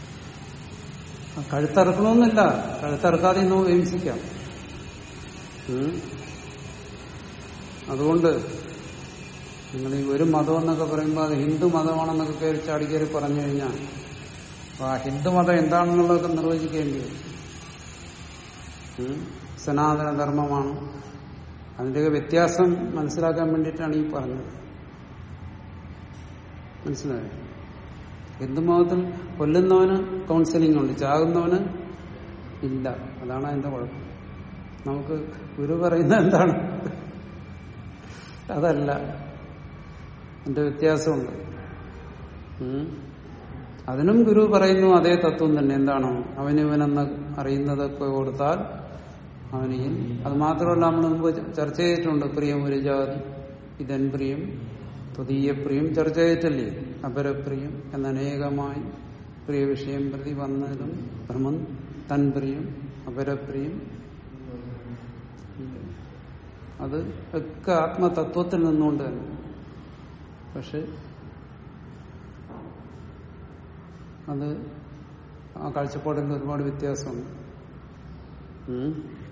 ആ കഴുത്തറക്കണമെന്നില്ല കഴുത്തറക്കാതെ ഇന്ന് ഹിംസിക്കാം ഉം. അതുകൊണ്ട് നിങ്ങൾ ഈ ഒരു മതം എന്നൊക്കെ പറയുമ്പോൾ അത് ഹിന്ദു മതമാണെന്നൊക്കെ കയറി ചാടിക്കയറി പറഞ്ഞു കഴിഞ്ഞാൽ അപ്പൊ ആ ഹിന്ദു മതം എന്താണെന്നുള്ളതൊക്കെ നിർവചിക്കേണ്ടി വരും ഉം. സനാതന ധർമ്മമാണ് അതിന്റെയൊക്കെ വ്യത്യാസം മനസ്സിലാക്കാൻ വേണ്ടിയിട്ടാണ് ഈ പറഞ്ഞത് മനസ്സിലായോ ഹിന്ദുമതത്തിൽ കൊല്ലുന്നവന് കൗൺസിലിംഗ് ഉണ്ട് ചാകുന്നവന് ഇല്ല അതാണ് അതിന്റെ കുഴപ്പം നമുക്ക് ഗുരു പറയുന്നത് എന്താണ് അതല്ല എന്റെ വ്യത്യാസമുണ്ട് ഉം. അതിനും ഗുരു പറയുന്നു അതേ തത്വം തന്നെ എന്താണ് അവനിവനെന്ന് അറിയുന്നതൊക്കെ കൊടുത്താൽ അവനിൽ അത് മാത്രമല്ല നമ്മൾ മുമ്പ് ചർച്ച ചെയ്തിട്ടുണ്ട് പ്രിയം ഒരു ജാതി ഇതൻ പ്രിയം ത്വതീയ പ്രിയം ചർച്ച ചെയ്തിട്ടല്ലേ അപരപ്രിയം എന്നനേകമായി പ്രിയ വിഷയം പ്രതി വന്നതും ഭ്രമം തൻ പ്രിയം അപരപ്രിയം അത് ഒക്കെ ആത്മതത്വത്തിൽ നിന്നുകൊണ്ട് തന്നെ പക്ഷെ അത് ആ കാഴ്ചപ്പാടിൽ ഒരുപാട് വ്യത്യാസമുണ്ട് ഉം.